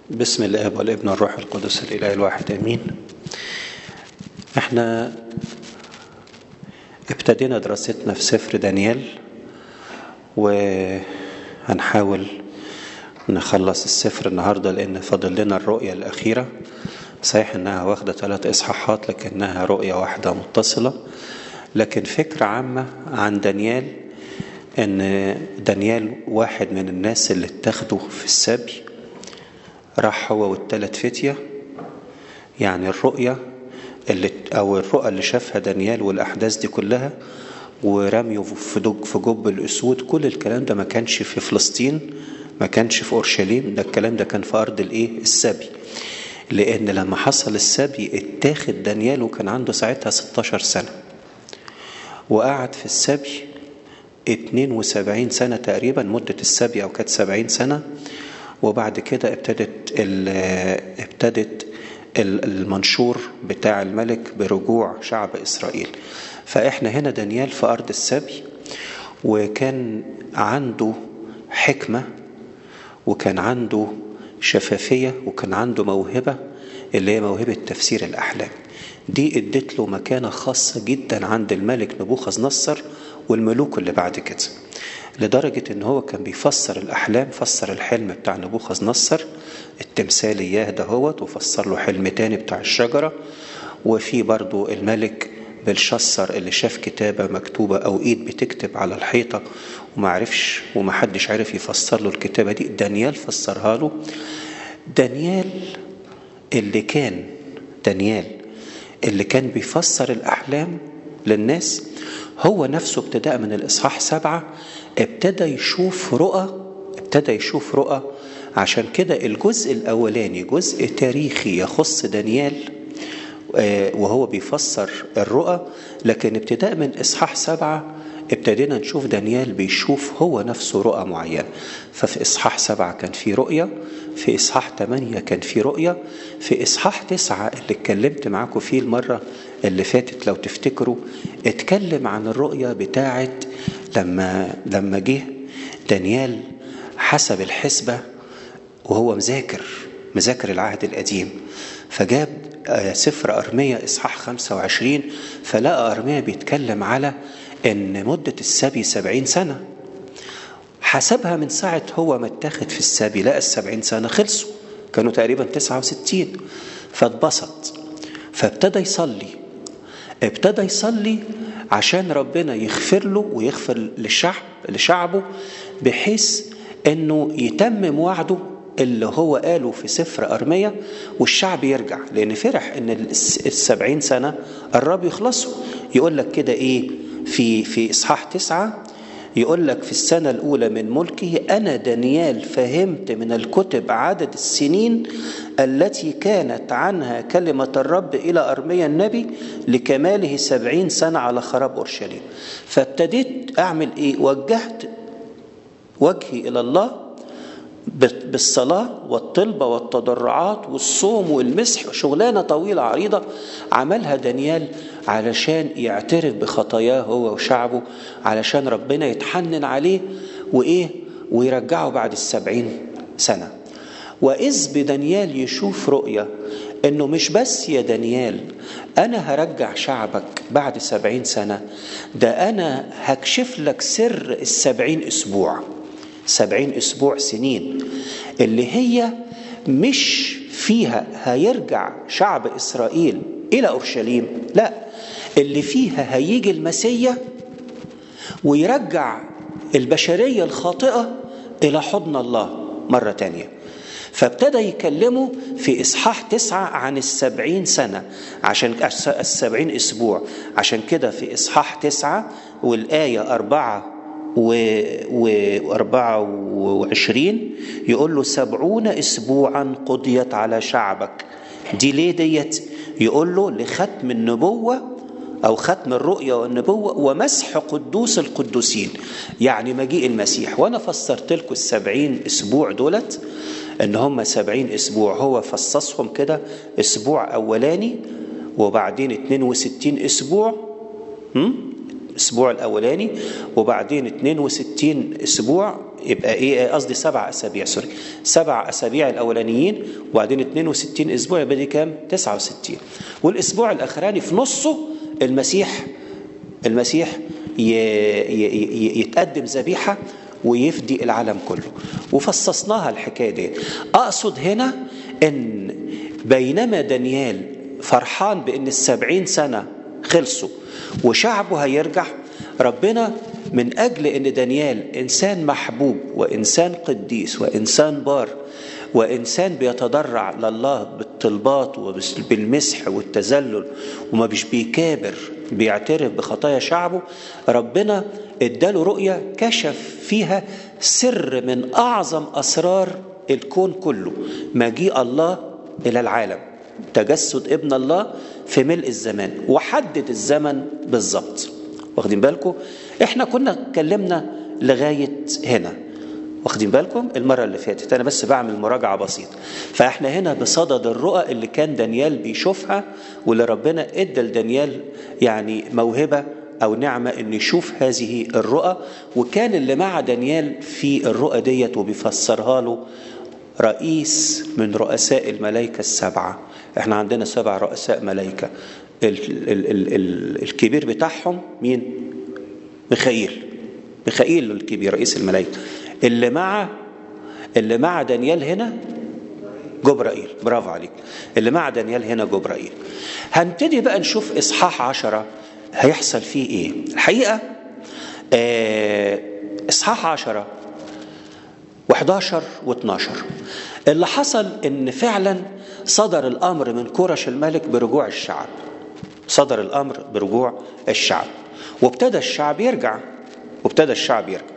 بسم الاب والابن والروح القدس الاله الواحد امين احنا ابتدينا دراستنا في سفر دانيال وهنحاول نخلص السفر النهارده لان فاضل لنا الرؤيه الاخيره صحيح انها واخده ثلاث اصحاحات لكنها رؤيه واحده متصله لكن فكره عامه عن دانيال ان دانيال واحد من الناس اللي اتخذوا في السبي راح هو والثلاث فتية يعني الرؤية اللي أو الرؤى اللي شافها دانيال والأحداث دي كلها ورميه في دج في جب الأسود كل الكلام ده ما كانش في فلسطين ما كانش في أورشليم ده الكلام ده كان في أرض الإيه السبي لأن لما حصل السبي اتاخد دانيال وكان عنده ساعتها 16 سنة وقعد في السبي 72 سنة تقريبا مدة السبي أو كانت 70 سنة وبعد كده ابتدت ابتدت المنشور بتاع الملك برجوع شعب اسرائيل فاحنا هنا دانيال في ارض السبي وكان عنده حكمه وكان عنده شفافيه وكان عنده موهبه اللي هي موهبه تفسير الاحلام دي ادت له مكانه خاصه جدا عند الملك نبوخذ نصر والملوك اللي بعد كده لدرجة ان هو كان بيفسر الاحلام فسر الحلم بتاع نبوخذ نصر التمثال اياه دهوت وفسر له حلم تاني بتاع الشجرة وفي برضو الملك بلشسر اللي شاف كتابة مكتوبة او ايد بتكتب على الحيطة وما عرفش ومحدش عرف يفسر له الكتابة دي دانيال فسرها له دانيال اللي كان دانيال اللي كان بيفسر الاحلام للناس هو نفسه ابتداء من الاصحاح سبعه ابتدى يشوف رؤى ابتدى يشوف رؤى عشان كده الجزء الاولاني جزء تاريخي يخص دانيال وهو بيفسر الرؤى لكن ابتداء من اصحاح سبعه ابتدينا نشوف دانيال بيشوف هو نفسه رؤى معينة ففي إصحاح سبعة كان في رؤية في إصحاح ثمانية كان في رؤية في إصحاح تسعة اللي اتكلمت معاكم فيه المرة اللي فاتت لو تفتكروا اتكلم عن الرؤية بتاعة لما لما جه دانيال حسب الحسبة وهو مذاكر مذاكر العهد القديم فجاب سفر أرمية إصحاح 25 فلقى أرمية بيتكلم على ان مدة السبي سبعين سنة حسبها من ساعة هو ما اتخذ في السبي لقى السبعين سنة خلصوا كانوا تقريبا تسعة وستين فاتبسط فابتدى يصلي ابتدى يصلي عشان ربنا يغفر له ويغفر للشعب لشعبه بحيث انه يتمم وعده اللي هو قاله في سفر أرمية والشعب يرجع لأن فرح إن السبعين سنة قرب يخلصوا يقول لك كده إيه في في إصحاح تسعة يقول لك في السنة الأولى من ملكه أنا دانيال فهمت من الكتب عدد السنين التي كانت عنها كلمة الرب إلى أرميا النبي لكماله سبعين سنة على خراب أورشليم فابتديت أعمل إيه وجهت وجهي إلى الله بالصلاة والطلبة والتضرعات والصوم والمسح شغلانة طويلة عريضة عملها دانيال علشان يعترف بخطاياه هو وشعبه علشان ربنا يتحنن عليه وإيه ويرجعه بعد السبعين سنة وإذ بدانيال يشوف رؤية إنه مش بس يا دانيال أنا هرجع شعبك بعد سبعين سنة ده أنا هكشف لك سر السبعين أسبوع سبعين أسبوع سنين اللي هي مش فيها هيرجع شعب إسرائيل إلى أورشليم لا اللي فيها هيجي المسيا ويرجع البشرية الخاطئة إلى حضن الله مرة تانية فابتدى يكلمه في إصحاح تسعة عن السبعين سنة عشان السبعين أسبوع عشان كده في إصحاح تسعة والآية أربعة وأربعة وعشرين يقول له سبعون أسبوعا قضيت على شعبك دي ليه ديت يقول له لختم النبوة أو ختم الرؤيا والنبوة ومسح قدوس القدوسين يعني مجيء المسيح وأنا فسرت لكم السبعين أسبوع دولت إن هم سبعين أسبوع هو فصصهم كده أسبوع أولاني وبعدين 62 أسبوع هم؟ الاسبوع الاولاني وبعدين 62 اسبوع يبقى ايه قصدي سبع اسابيع سوري سبع اسابيع الاولانيين وبعدين 62 اسبوع يبقى دي كام 69 والاسبوع الاخراني في نصه المسيح المسيح يتقدم ذبيحه ويفدي العالم كله وفصصناها الحكايه دي اقصد هنا ان بينما دانيال فرحان بان السبعين سنه خلصوا وشعبه هيرجع ربنا من أجل أن دانيال إنسان محبوب وإنسان قديس وإنسان بار وإنسان بيتضرع لله بالطلبات وبالمسح والتذلل وما بيش بيكابر بيعترف بخطايا شعبه ربنا اداله رؤية كشف فيها سر من أعظم أسرار الكون كله مجيء الله إلى العالم تجسد ابن الله في ملء الزمان وحدد الزمن بالظبط واخدين بالكم احنا كنا اتكلمنا لغايه هنا واخدين بالكم المره اللي فاتت انا بس بعمل مراجعه بسيطه فاحنا هنا بصدد الرؤى اللي كان دانيال بيشوفها واللي ربنا ادى لدانيال يعني موهبه او نعمه انه يشوف هذه الرؤى وكان اللي مع دانيال في الرؤى ديت وبيفسرها له رئيس من رؤساء الملائكه السبعه احنا عندنا سبع رؤساء ملائكه ال ال ال ال الكبير بتاعهم مين ميخائيل ميخائيل الكبير رئيس الملائكه اللي مع اللي مع دانيال هنا جبرائيل برافو عليك اللي مع دانيال هنا جبرائيل هنبتدي بقى نشوف اصحاح عشرة هيحصل فيه ايه الحقيقه آه اصحاح عشرة و11 و12 اللي حصل ان فعلا صدر الامر من كورش الملك برجوع الشعب صدر الامر برجوع الشعب وابتدى الشعب يرجع وابتدى الشعب يرجع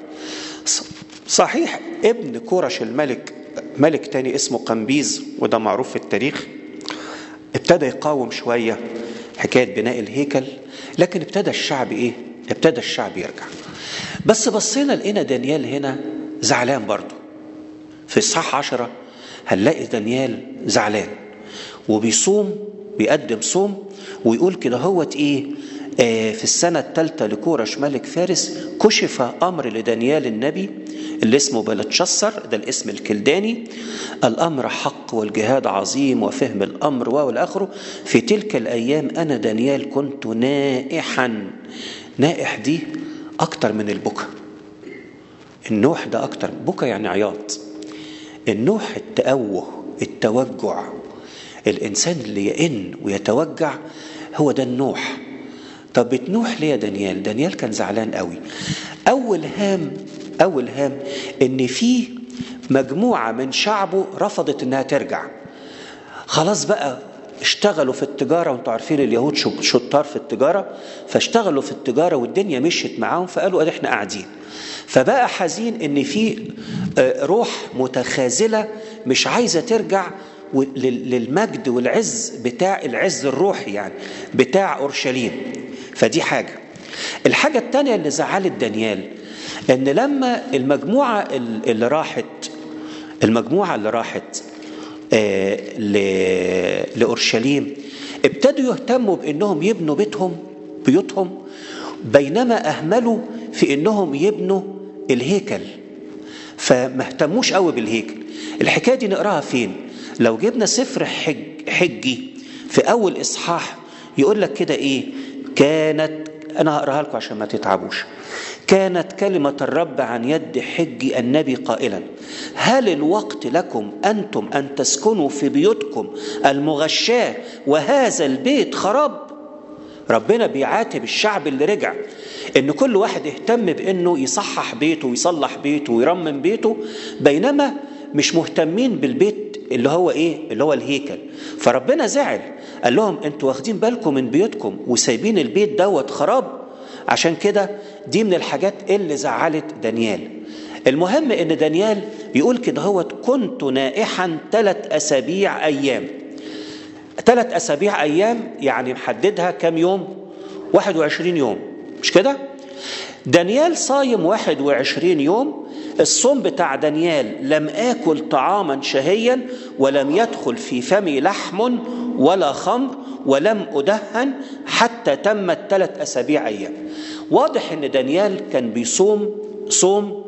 صحيح ابن كورش الملك ملك تاني اسمه قنبيز وده معروف في التاريخ ابتدى يقاوم شوية حكاية بناء الهيكل لكن ابتدى الشعب ايه ابتدى الشعب يرجع بس بصينا لقينا دانيال هنا زعلان برضه في الصح عشرة هنلاقي دانيال زعلان وبيصوم بيقدم صوم ويقول كده هوت ايه آه في السنة الثالثة لكورش ملك فارس كشف أمر لدانيال النبي اللي اسمه بلتشسر ده الاسم الكلداني الأمر حق والجهاد عظيم وفهم الأمر والآخره في تلك الأيام أنا دانيال كنت نائحا نائح دي أكتر من البكا النوح ده أكتر بكا يعني عياط النوح التأوه التوجع الإنسان اللي يئن ويتوجع هو ده النوح طب بتنوح ليه يا دانيال دانيال كان زعلان قوي أول هام أول هام إن في مجموعة من شعبه رفضت إنها ترجع خلاص بقى اشتغلوا في التجارة وانتوا عارفين اليهود شطار في التجارة فاشتغلوا في التجارة والدنيا مشيت معاهم فقالوا ادي احنا قاعدين فبقى حزين ان في روح متخاذلة مش عايزة ترجع للمجد والعز بتاع العز الروحي يعني بتاع اورشليم فدي حاجه الحاجه الثانيه اللي زعلت دانيال ان لما المجموعه اللي راحت المجموعه اللي راحت آه لاورشليم ابتدوا يهتموا بانهم يبنوا بيتهم بيوتهم بينما اهملوا في انهم يبنوا الهيكل فما اهتموش قوي بالهيكل الحكايه دي نقراها فين لو جبنا سفر حج حجي في اول اصحاح يقول لك كده ايه كانت انا هقراها لكم عشان ما تتعبوش كانت كلمة الرب عن يد حجي النبي قائلا هل الوقت لكم أنتم أن تسكنوا في بيوتكم المغشاة وهذا البيت خراب ربنا بيعاتب الشعب اللي رجع ان كل واحد اهتم بانه يصحح بيته ويصلح بيته ويرمم بيته بينما مش مهتمين بالبيت اللي هو ايه اللي هو الهيكل فربنا زعل قال لهم انتوا واخدين بالكم من بيوتكم وسايبين البيت دوت خراب عشان كده دي من الحاجات اللي زعلت دانيال المهم ان دانيال يقول كده هو كنت نائحا ثلاث اسابيع ايام ثلاث اسابيع ايام يعني محددها كام يوم 21 يوم مش كده دانيال صايم 21 يوم الصوم بتاع دانيال لم آكل طعاما شهيا ولم يدخل في فمي لحم ولا خمر ولم أدهن حتى تمت ثلاث أسابيع أيام واضح أن دانيال كان بيصوم صوم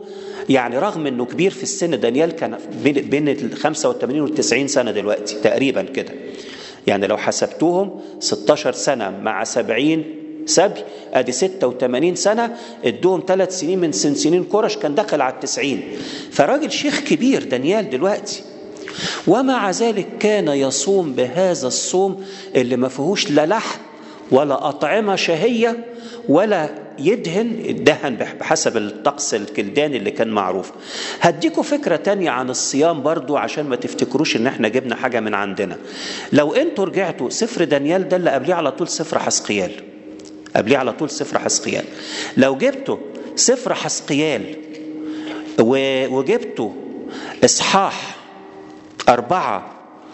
يعني رغم انه كبير في السن دانيال كان بين ال 85 وال 90 سنه دلوقتي تقريبا كده يعني لو حسبتوهم 16 سنه مع 70 سبي ادي 86 سنه ادوهم ثلاث سنين من سن سنين كرش كان دخل على التسعين فراجل شيخ كبير دانيال دلوقتي ومع ذلك كان يصوم بهذا الصوم اللي ما فيهوش لا لحم ولا أطعمة شهية ولا يدهن الدهن بحسب الطقس الكلداني اللي كان معروف هديكوا فكرة تانية عن الصيام برضو عشان ما تفتكروش ان احنا جبنا حاجة من عندنا لو انتوا رجعتوا سفر دانيال ده اللي قبليه على طول سفر حسقيال قبليه على طول سفر حسقيال لو جبتوا سفر حسقيال وجبتوا اصحاح أربعة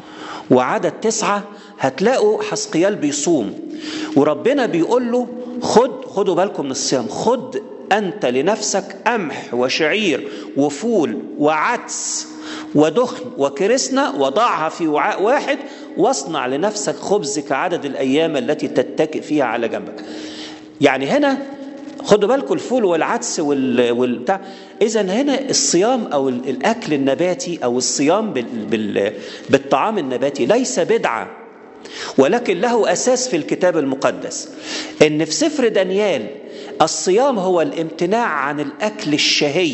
وعدد تسعة هتلاقوا حسقيال بيصوم وربنا بيقول له خد خدوا بالكم من الصيام خد أنت لنفسك قمح وشعير وفول وعدس ودخن وكرسنة وضعها في وعاء واحد واصنع لنفسك خبز كعدد الأيام التي تتكئ فيها على جنبك يعني هنا خدوا بالكم الفول والعدس وال... والبتاع اذا هنا الصيام او الاكل النباتي او الصيام بال... بال... بالطعام النباتي ليس بدعه ولكن له اساس في الكتاب المقدس ان في سفر دانيال الصيام هو الامتناع عن الاكل الشهي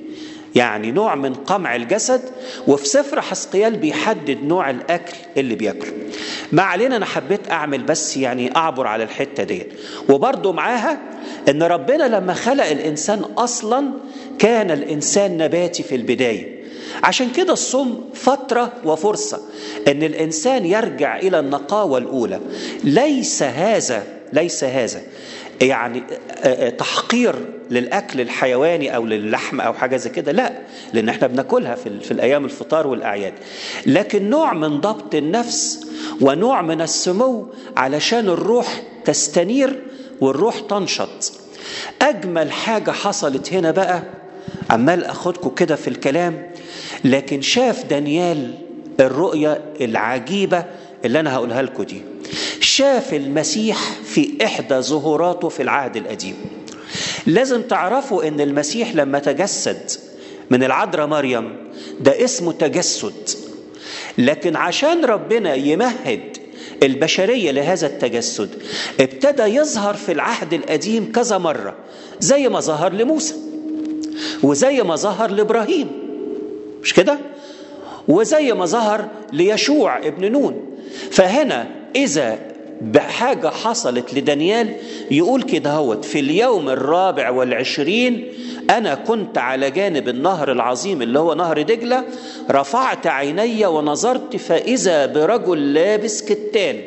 يعني نوع من قمع الجسد وفي سفر حسقيال بيحدد نوع الاكل اللي بياكله ما علينا انا حبيت اعمل بس يعني اعبر على الحته دي وبرضه معاها ان ربنا لما خلق الانسان اصلا كان الانسان نباتي في البدايه عشان كده الصوم فتره وفرصه ان الانسان يرجع الى النقاوه الاولى ليس هذا ليس هذا يعني تحقير للاكل الحيواني او للحم او حاجه زي كده لا لان احنا بناكلها في, في الايام الفطار والاعياد لكن نوع من ضبط النفس ونوع من السمو علشان الروح تستنير والروح تنشط اجمل حاجه حصلت هنا بقى عمال اخدكم كده في الكلام لكن شاف دانيال الرؤيه العجيبه اللي انا هقولها لكم دي شاف المسيح في احدى ظهوراته في العهد القديم لازم تعرفوا ان المسيح لما تجسد من العذراء مريم ده اسمه تجسد لكن عشان ربنا يمهد البشرية لهذا التجسد ابتدى يظهر في العهد القديم كذا مرة زي ما ظهر لموسى وزي ما ظهر لإبراهيم مش كده؟ وزي ما ظهر ليشوع ابن نون فهنا إذا بحاجة حصلت لدانيال يقول كده هوت في اليوم الرابع والعشرين أنا كنت على جانب النهر العظيم اللي هو نهر دجلة رفعت عيني ونظرت فإذا برجل لابس كتان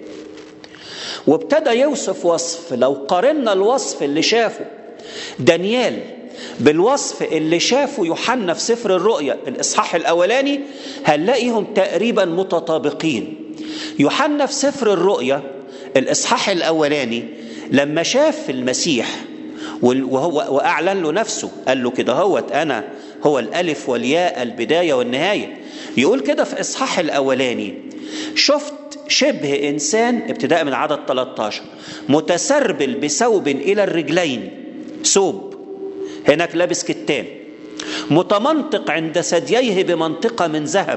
وابتدى يوصف وصف لو قارنا الوصف اللي شافه دانيال بالوصف اللي شافه يوحنا في سفر الرؤيا الإصحاح الأولاني هنلاقيهم تقريبا متطابقين يوحنا في سفر الرؤيا الإصحاح الأولاني لما شاف المسيح وهو وأعلن له نفسه قال له كده هوت أنا هو الألف والياء البداية والنهاية يقول كده في إصحاح الأولاني شفت شبه إنسان ابتداء من عدد 13 متسربل بثوب إلى الرجلين ثوب هناك لابس كتان متمنطق عند ثدييه بمنطقة من ذهب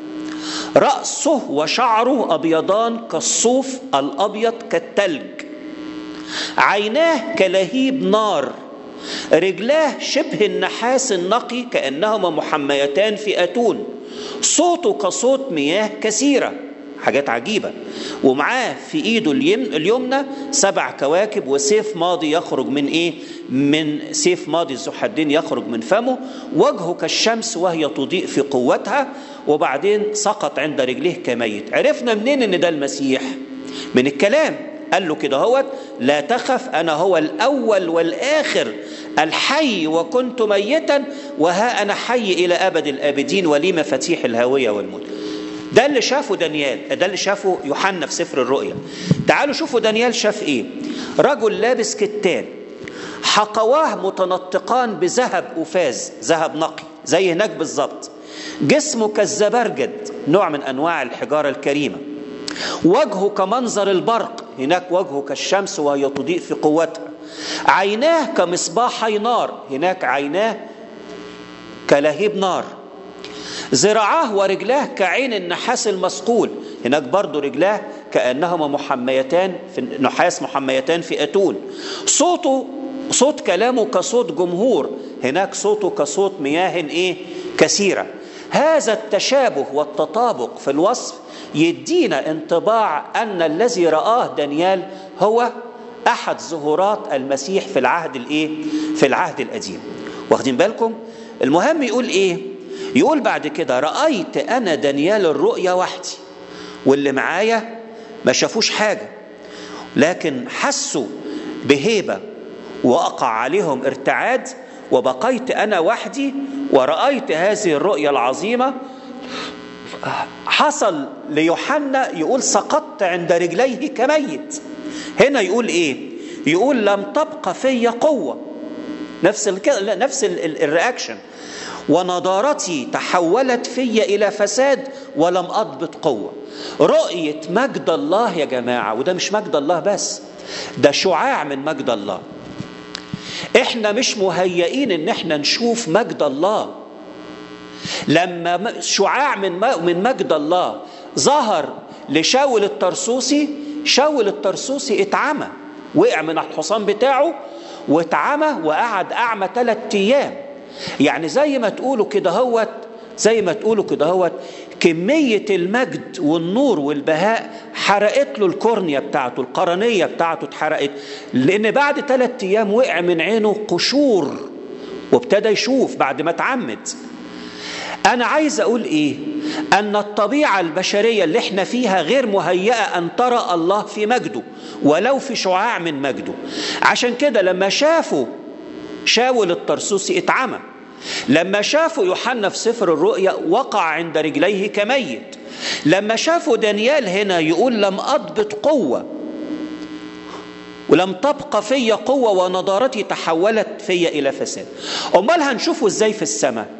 رأسه وشعره أبيضان كالصوف الأبيض كالتلج عيناه كلهيب نار رجلاه شبه النحاس النقي كأنهما محميتان في أتون صوته كصوت مياه كثيرة حاجات عجيبة ومعاه في ايده اليمنى سبع كواكب وسيف ماضي يخرج من ايه من سيف ماضي ذو حدين يخرج من فمه وجهه كالشمس وهي تضيء في قوتها وبعدين سقط عند رجليه كميت عرفنا منين ان ده المسيح من الكلام قال له كده هوت لا تخف انا هو الاول والاخر الحي وكنت ميتا وها انا حي الى ابد الابدين ولي مفاتيح الهاويه والموت ده اللي شافه دانيال ده اللي شافه يوحنا في سفر الرؤيا تعالوا شوفوا دانيال شاف ايه رجل لابس كتان حقواه متنطقان بذهب أفاز ذهب نقي زي هناك بالظبط جسمه كالزبرجد نوع من أنواع الحجارة الكريمة وجهه كمنظر البرق هناك وجهه كالشمس وهي تضيء في قوتها عيناه كمصباحي نار هناك عيناه كلهيب نار ذراعاه ورجلاه كعين النحاس المصقول هناك برضو رجلاه كأنهما محميتان في نحاس محميتان في أتون صوته صوت كلامه كصوت جمهور هناك صوته كصوت مياه ايه كثيرة هذا التشابه والتطابق في الوصف يدينا انطباع أن الذي رآه دانيال هو أحد ظهورات المسيح في العهد الإيه؟ في العهد القديم واخدين بالكم؟ المهم يقول إيه؟ يقول بعد كده رأيت أنا دانيال الرؤيا وحدي واللي معايا ما شافوش حاجة لكن حسوا بهيبة وقع عليهم ارتعاد وبقيت أنا وحدي ورأيت هذه الرؤيا العظيمة حصل ليوحنا يقول سقطت عند رجليه كميت هنا يقول ايه يقول لم تبقى في قوه نفس ال نفس الرياكشن ونضارتي تحولت في الى فساد ولم اضبط قوه رؤيه مجد الله يا جماعه وده مش مجد الله بس ده شعاع من مجد الله احنا مش مهيئين ان احنا نشوف مجد الله لما شعاع من من مجد الله ظهر لشاول الترسوسي شاول الترسوسي اتعمى وقع من الحصان بتاعه واتعمى وقعد اعمى ثلاث ايام يعني زي ما تقولوا كده هوت زي ما تقولوا كده هوت كمية المجد والنور والبهاء حرقت له الكورنيا بتاعته القرنية بتاعته اتحرقت لأن بعد ثلاث أيام وقع من عينه قشور وابتدى يشوف بعد ما اتعمد أنا عايز أقول إيه؟ أن الطبيعة البشرية اللي احنا فيها غير مهيئة أن ترى الله في مجده ولو في شعاع من مجده عشان كده لما شافوا شاول الطرسوسي اتعمى لما شافوا يوحنا في سفر الرؤيا وقع عند رجليه كميت لما شافوا دانيال هنا يقول لم أضبط قوة ولم تبقى في قوة ونضارتي تحولت في إلى فساد أمال هنشوفه إزاي في السماء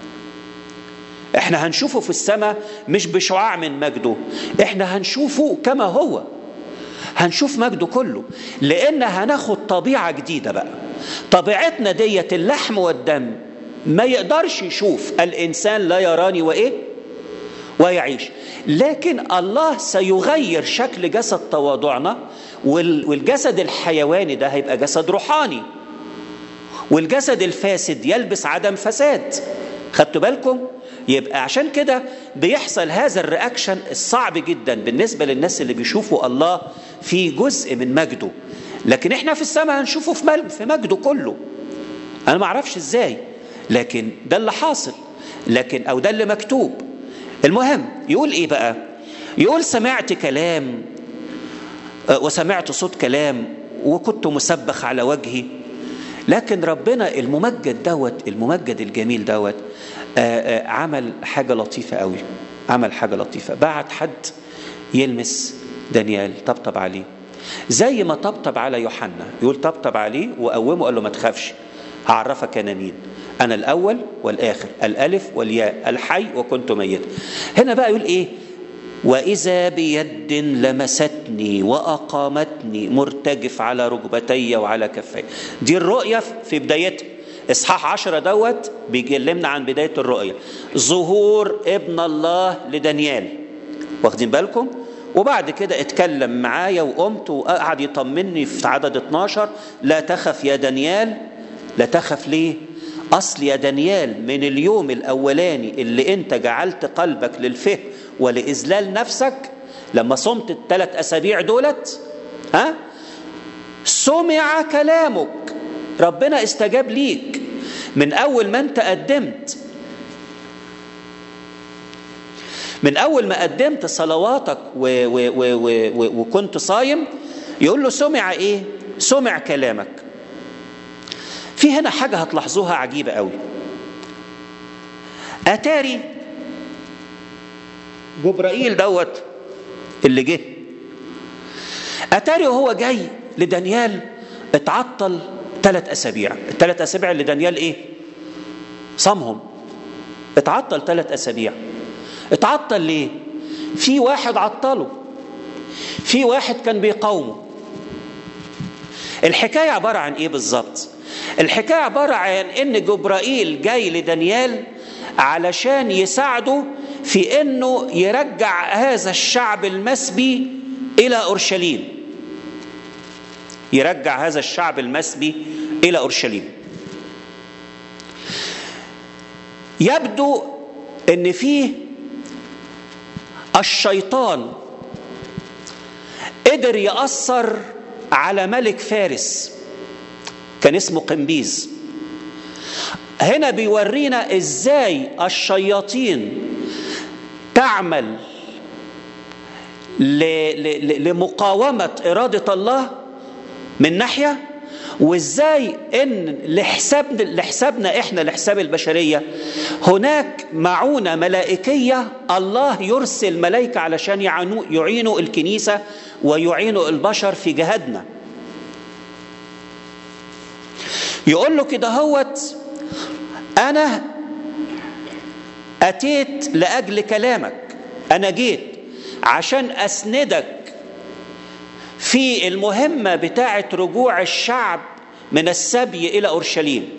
احنا هنشوفه في السماء مش بشعاع من مجده احنا هنشوفه كما هو هنشوف مجده كله لان هناخد طبيعة جديدة بقى طبيعتنا ديت اللحم والدم ما يقدرش يشوف الانسان لا يراني وايه ويعيش لكن الله سيغير شكل جسد تواضعنا والجسد الحيواني ده هيبقى جسد روحاني والجسد الفاسد يلبس عدم فساد خدتوا بالكم يبقى عشان كده بيحصل هذا الرياكشن الصعب جدا بالنسبه للناس اللي بيشوفوا الله في جزء من مجده لكن احنا في السماء هنشوفه في في مجده كله انا ما اعرفش ازاي لكن ده اللي حاصل لكن او ده اللي مكتوب المهم يقول ايه بقى يقول سمعت كلام وسمعت صوت كلام وكنت مسبخ على وجهي لكن ربنا الممجد دوت الممجد الجميل دوت آآ آآ عمل حاجة لطيفة قوي عمل حاجة لطيفة بعت حد يلمس دانيال طبطب عليه زي ما طبطب على يوحنا يقول طبطب عليه وقومه قال له ما تخافش هعرفك انا مين انا الاول والاخر الالف والياء الحي وكنت ميتا هنا بقى يقول ايه واذا بيد لمستني واقامتني مرتجف على ركبتي وعلى كفي دي الرؤيه في بدايتها اصحاح عشرة دوت بيكلمنا عن بدايه الرؤيه ظهور ابن الله لدانيال واخدين بالكم وبعد كده اتكلم معايا وقمت وقعد يطمني في عدد 12 لا تخف يا دانيال لا تخف ليه اصل يا دانيال من اليوم الاولاني اللي انت جعلت قلبك للفهم ولاذلال نفسك لما صمت الثلاث اسابيع دولت ها سمع كلامك ربنا استجاب ليك من اول ما انت قدمت من اول ما قدمت صلواتك و و و و و وكنت صايم يقول له سمع ايه سمع كلامك في هنا حاجه هتلاحظوها عجيبه قوي اتاري جبرائيل دوت اللي جه اتاري وهو جاي لدانيال اتعطل ثلاث اسابيع الثلاث اسابيع اللي دانيال ايه صامهم اتعطل ثلاث اسابيع اتعطل ليه في واحد عطله في واحد كان بيقاومه الحكايه عباره عن ايه بالظبط الحكاية عبارة عن ان جبرائيل جاي لدانيال علشان يساعده في انه يرجع هذا الشعب المسبي الى اورشليم يرجع هذا الشعب المسبي الى اورشليم يبدو ان فيه الشيطان قدر يأثر على ملك فارس كان اسمه قنبيز هنا بيورينا ازاي الشياطين تعمل لمقاومة إرادة الله من ناحية وازاي ان لحسابنا لحسابنا احنا لحساب البشريه هناك معونه ملائكيه الله يرسل ملائكه علشان يعينوا يعينوا الكنيسه ويعينوا البشر في جهادنا يقول له كده هوت انا اتيت لاجل كلامك انا جيت عشان اسندك في المهمة بتاعة رجوع الشعب من السبي إلى أورشليم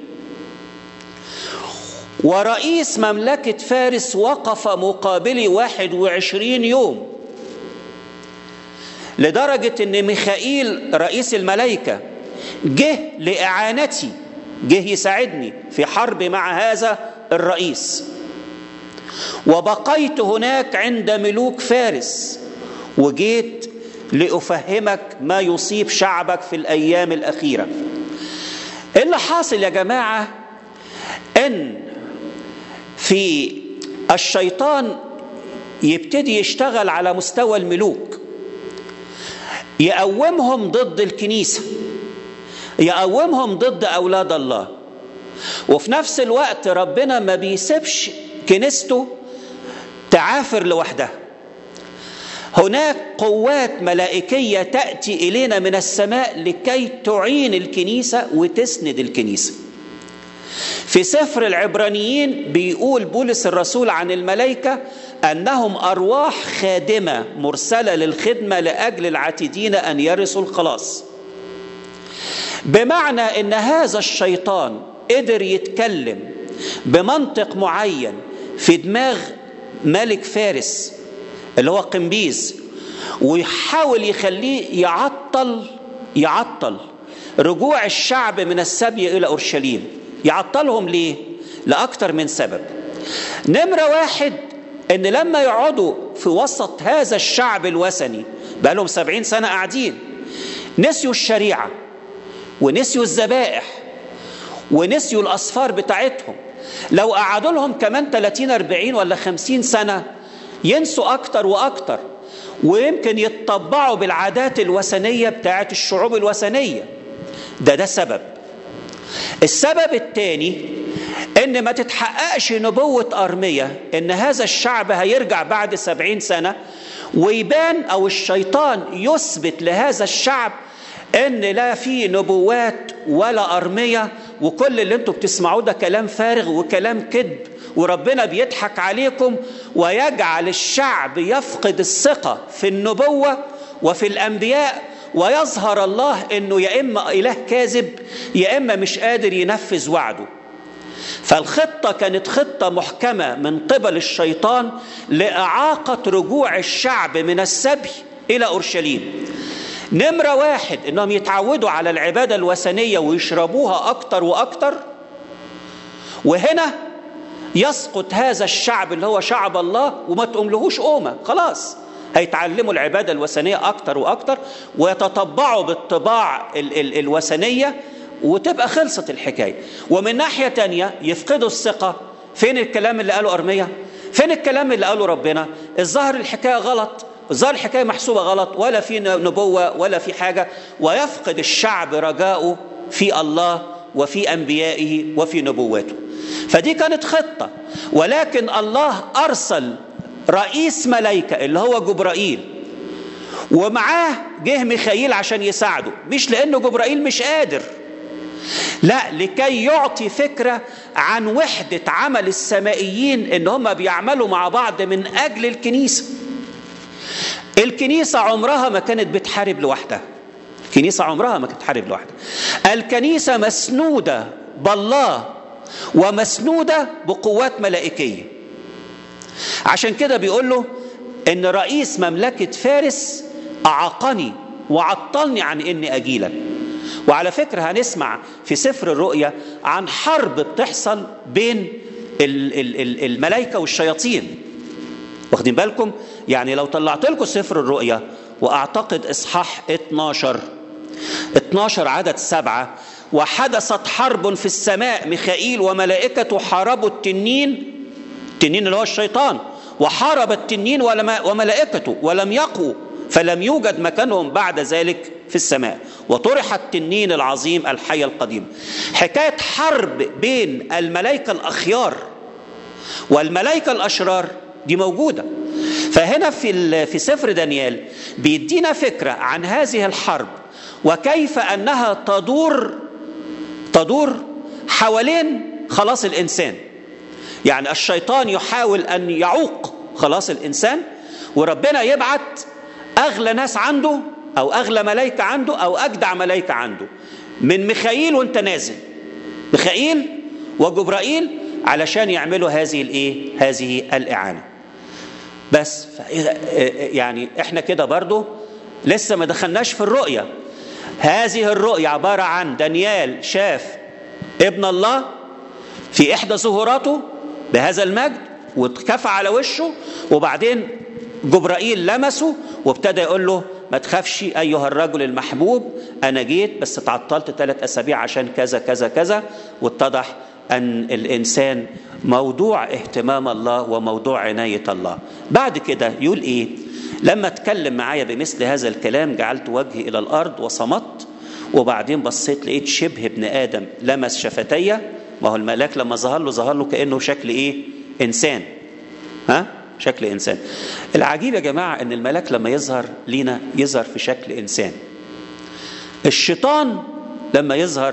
ورئيس مملكة فارس وقف مقابلي واحد وعشرين يوم لدرجة أن ميخائيل رئيس الملائكة جه لإعانتي جه يساعدني في حرب مع هذا الرئيس وبقيت هناك عند ملوك فارس وجيت لأفهمك ما يصيب شعبك في الأيام الأخيرة اللي حاصل يا جماعة أن في الشيطان يبتدي يشتغل على مستوى الملوك يقومهم ضد الكنيسة يقومهم ضد أولاد الله وفي نفس الوقت ربنا ما بيسيبش كنيسته تعافر لوحدها هناك قوات ملائكية تأتي إلينا من السماء لكي تعين الكنيسة وتسند الكنيسة في سفر العبرانيين بيقول بولس الرسول عن الملائكة أنهم أرواح خادمة مرسلة للخدمة لأجل العاتدين أن يرثوا الخلاص بمعنى أن هذا الشيطان قدر يتكلم بمنطق معين في دماغ ملك فارس اللي هو قنبيز ويحاول يخليه يعطل يعطل رجوع الشعب من السبي إلى أورشليم يعطلهم ليه؟ لأكثر من سبب نمرة واحد إن لما يقعدوا في وسط هذا الشعب الوثني بقى لهم سبعين سنة قاعدين نسيوا الشريعة ونسيوا الذبائح ونسيوا الأصفار بتاعتهم لو قعدوا لهم كمان 30 40 ولا 50 سنة ينسوا أكتر وأكتر ويمكن يتطبعوا بالعادات الوثنية بتاعت الشعوب الوثنية ده ده سبب السبب الثاني ان ما تتحققش نبوة أرمية ان هذا الشعب هيرجع بعد سبعين سنة ويبان او الشيطان يثبت لهذا الشعب ان لا في نبوات ولا أرمية وكل اللي انتم بتسمعوه ده كلام فارغ وكلام كذب وربنا بيضحك عليكم ويجعل الشعب يفقد الثقة في النبوة وفي الأنبياء ويظهر الله انه يا اما اله كاذب يا اما مش قادر ينفذ وعده فالخطة كانت خطة محكمة من قبل الشيطان لإعاقة رجوع الشعب من السبي إلى أورشليم نمرة واحد إنهم يتعودوا على العبادة الوثنية ويشربوها أكتر وأكتر وهنا يسقط هذا الشعب اللي هو شعب الله وما تقوملهوش قومة خلاص هيتعلموا العبادة الوثنية أكتر وأكتر ويتطبعوا بالطباع ال ال الوثنية وتبقى خلصت الحكاية ومن ناحية تانية يفقدوا الثقة فين الكلام اللي قاله أرمية فين الكلام اللي قاله ربنا الظاهر الحكاية غلط الظاهر الحكاية محسوبة غلط ولا في نبوة ولا في حاجة ويفقد الشعب رجاؤه في الله وفي أنبيائه وفي نبوته فدي كانت خطة ولكن الله أرسل رئيس ملائكة اللي هو جبرائيل ومعاه جه ميخائيل عشان يساعده مش لأنه جبرائيل مش قادر لا لكي يعطي فكرة عن وحدة عمل السمائيين ان هم بيعملوا مع بعض من اجل الكنيسة الكنيسة عمرها ما كانت بتحارب لوحدها الكنيسة عمرها ما كانت بتحارب لوحدها الكنيسة مسنودة بالله ومسنودة بقوات ملائكية عشان كده بيقول له ان رئيس مملكة فارس اعاقني وعطلني عن اني اجيلك وعلى فكرة هنسمع في سفر الرؤيا عن حرب بتحصل بين الملائكة والشياطين واخدين بالكم يعني لو طلعت لكم سفر الرؤيا واعتقد اصحاح 12 12 عدد سبعة وحدثت حرب في السماء ميخائيل وملائكته حاربوا التنين التنين اللي هو الشيطان وحارب التنين وملائكته ولم يقوا فلم يوجد مكانهم بعد ذلك في السماء وطرح التنين العظيم الحي القديم حكاية حرب بين الملائكة الأخيار والملائكة الأشرار دي موجودة فهنا في في سفر دانيال بيدينا فكرة عن هذه الحرب وكيف أنها تدور تدور حوالين خلاص الإنسان يعني الشيطان يحاول أن يعوق خلاص الإنسان وربنا يبعت أغلى ناس عنده أو أغلى ملائكة عنده أو أجدع ملائكة عنده من ميخائيل وانت نازل ميخائيل وجبرائيل علشان يعملوا هذه الايه هذه الاعانه بس يعني احنا كده برضو لسه ما دخلناش في الرؤيه هذه الرؤيه عباره عن دانيال شاف ابن الله في احدى ظهوراته بهذا المجد واتكفى على وشه وبعدين جبرائيل لمسه وابتدى يقول له ما تخافش ايها الرجل المحبوب انا جيت بس تعطلت ثلاث اسابيع عشان كذا كذا كذا واتضح ان الانسان موضوع اهتمام الله وموضوع عنايه الله بعد كده يقول ايه لما اتكلم معايا بمثل هذا الكلام جعلت وجهي الى الارض وصمت وبعدين بصيت لقيت شبه ابن ادم لمس شفتي ما هو الملاك لما ظهر له ظهر له كانه شكل ايه انسان ها شكل انسان العجيب يا جماعه ان الملاك لما يظهر لينا يظهر في شكل انسان الشيطان لما يظهر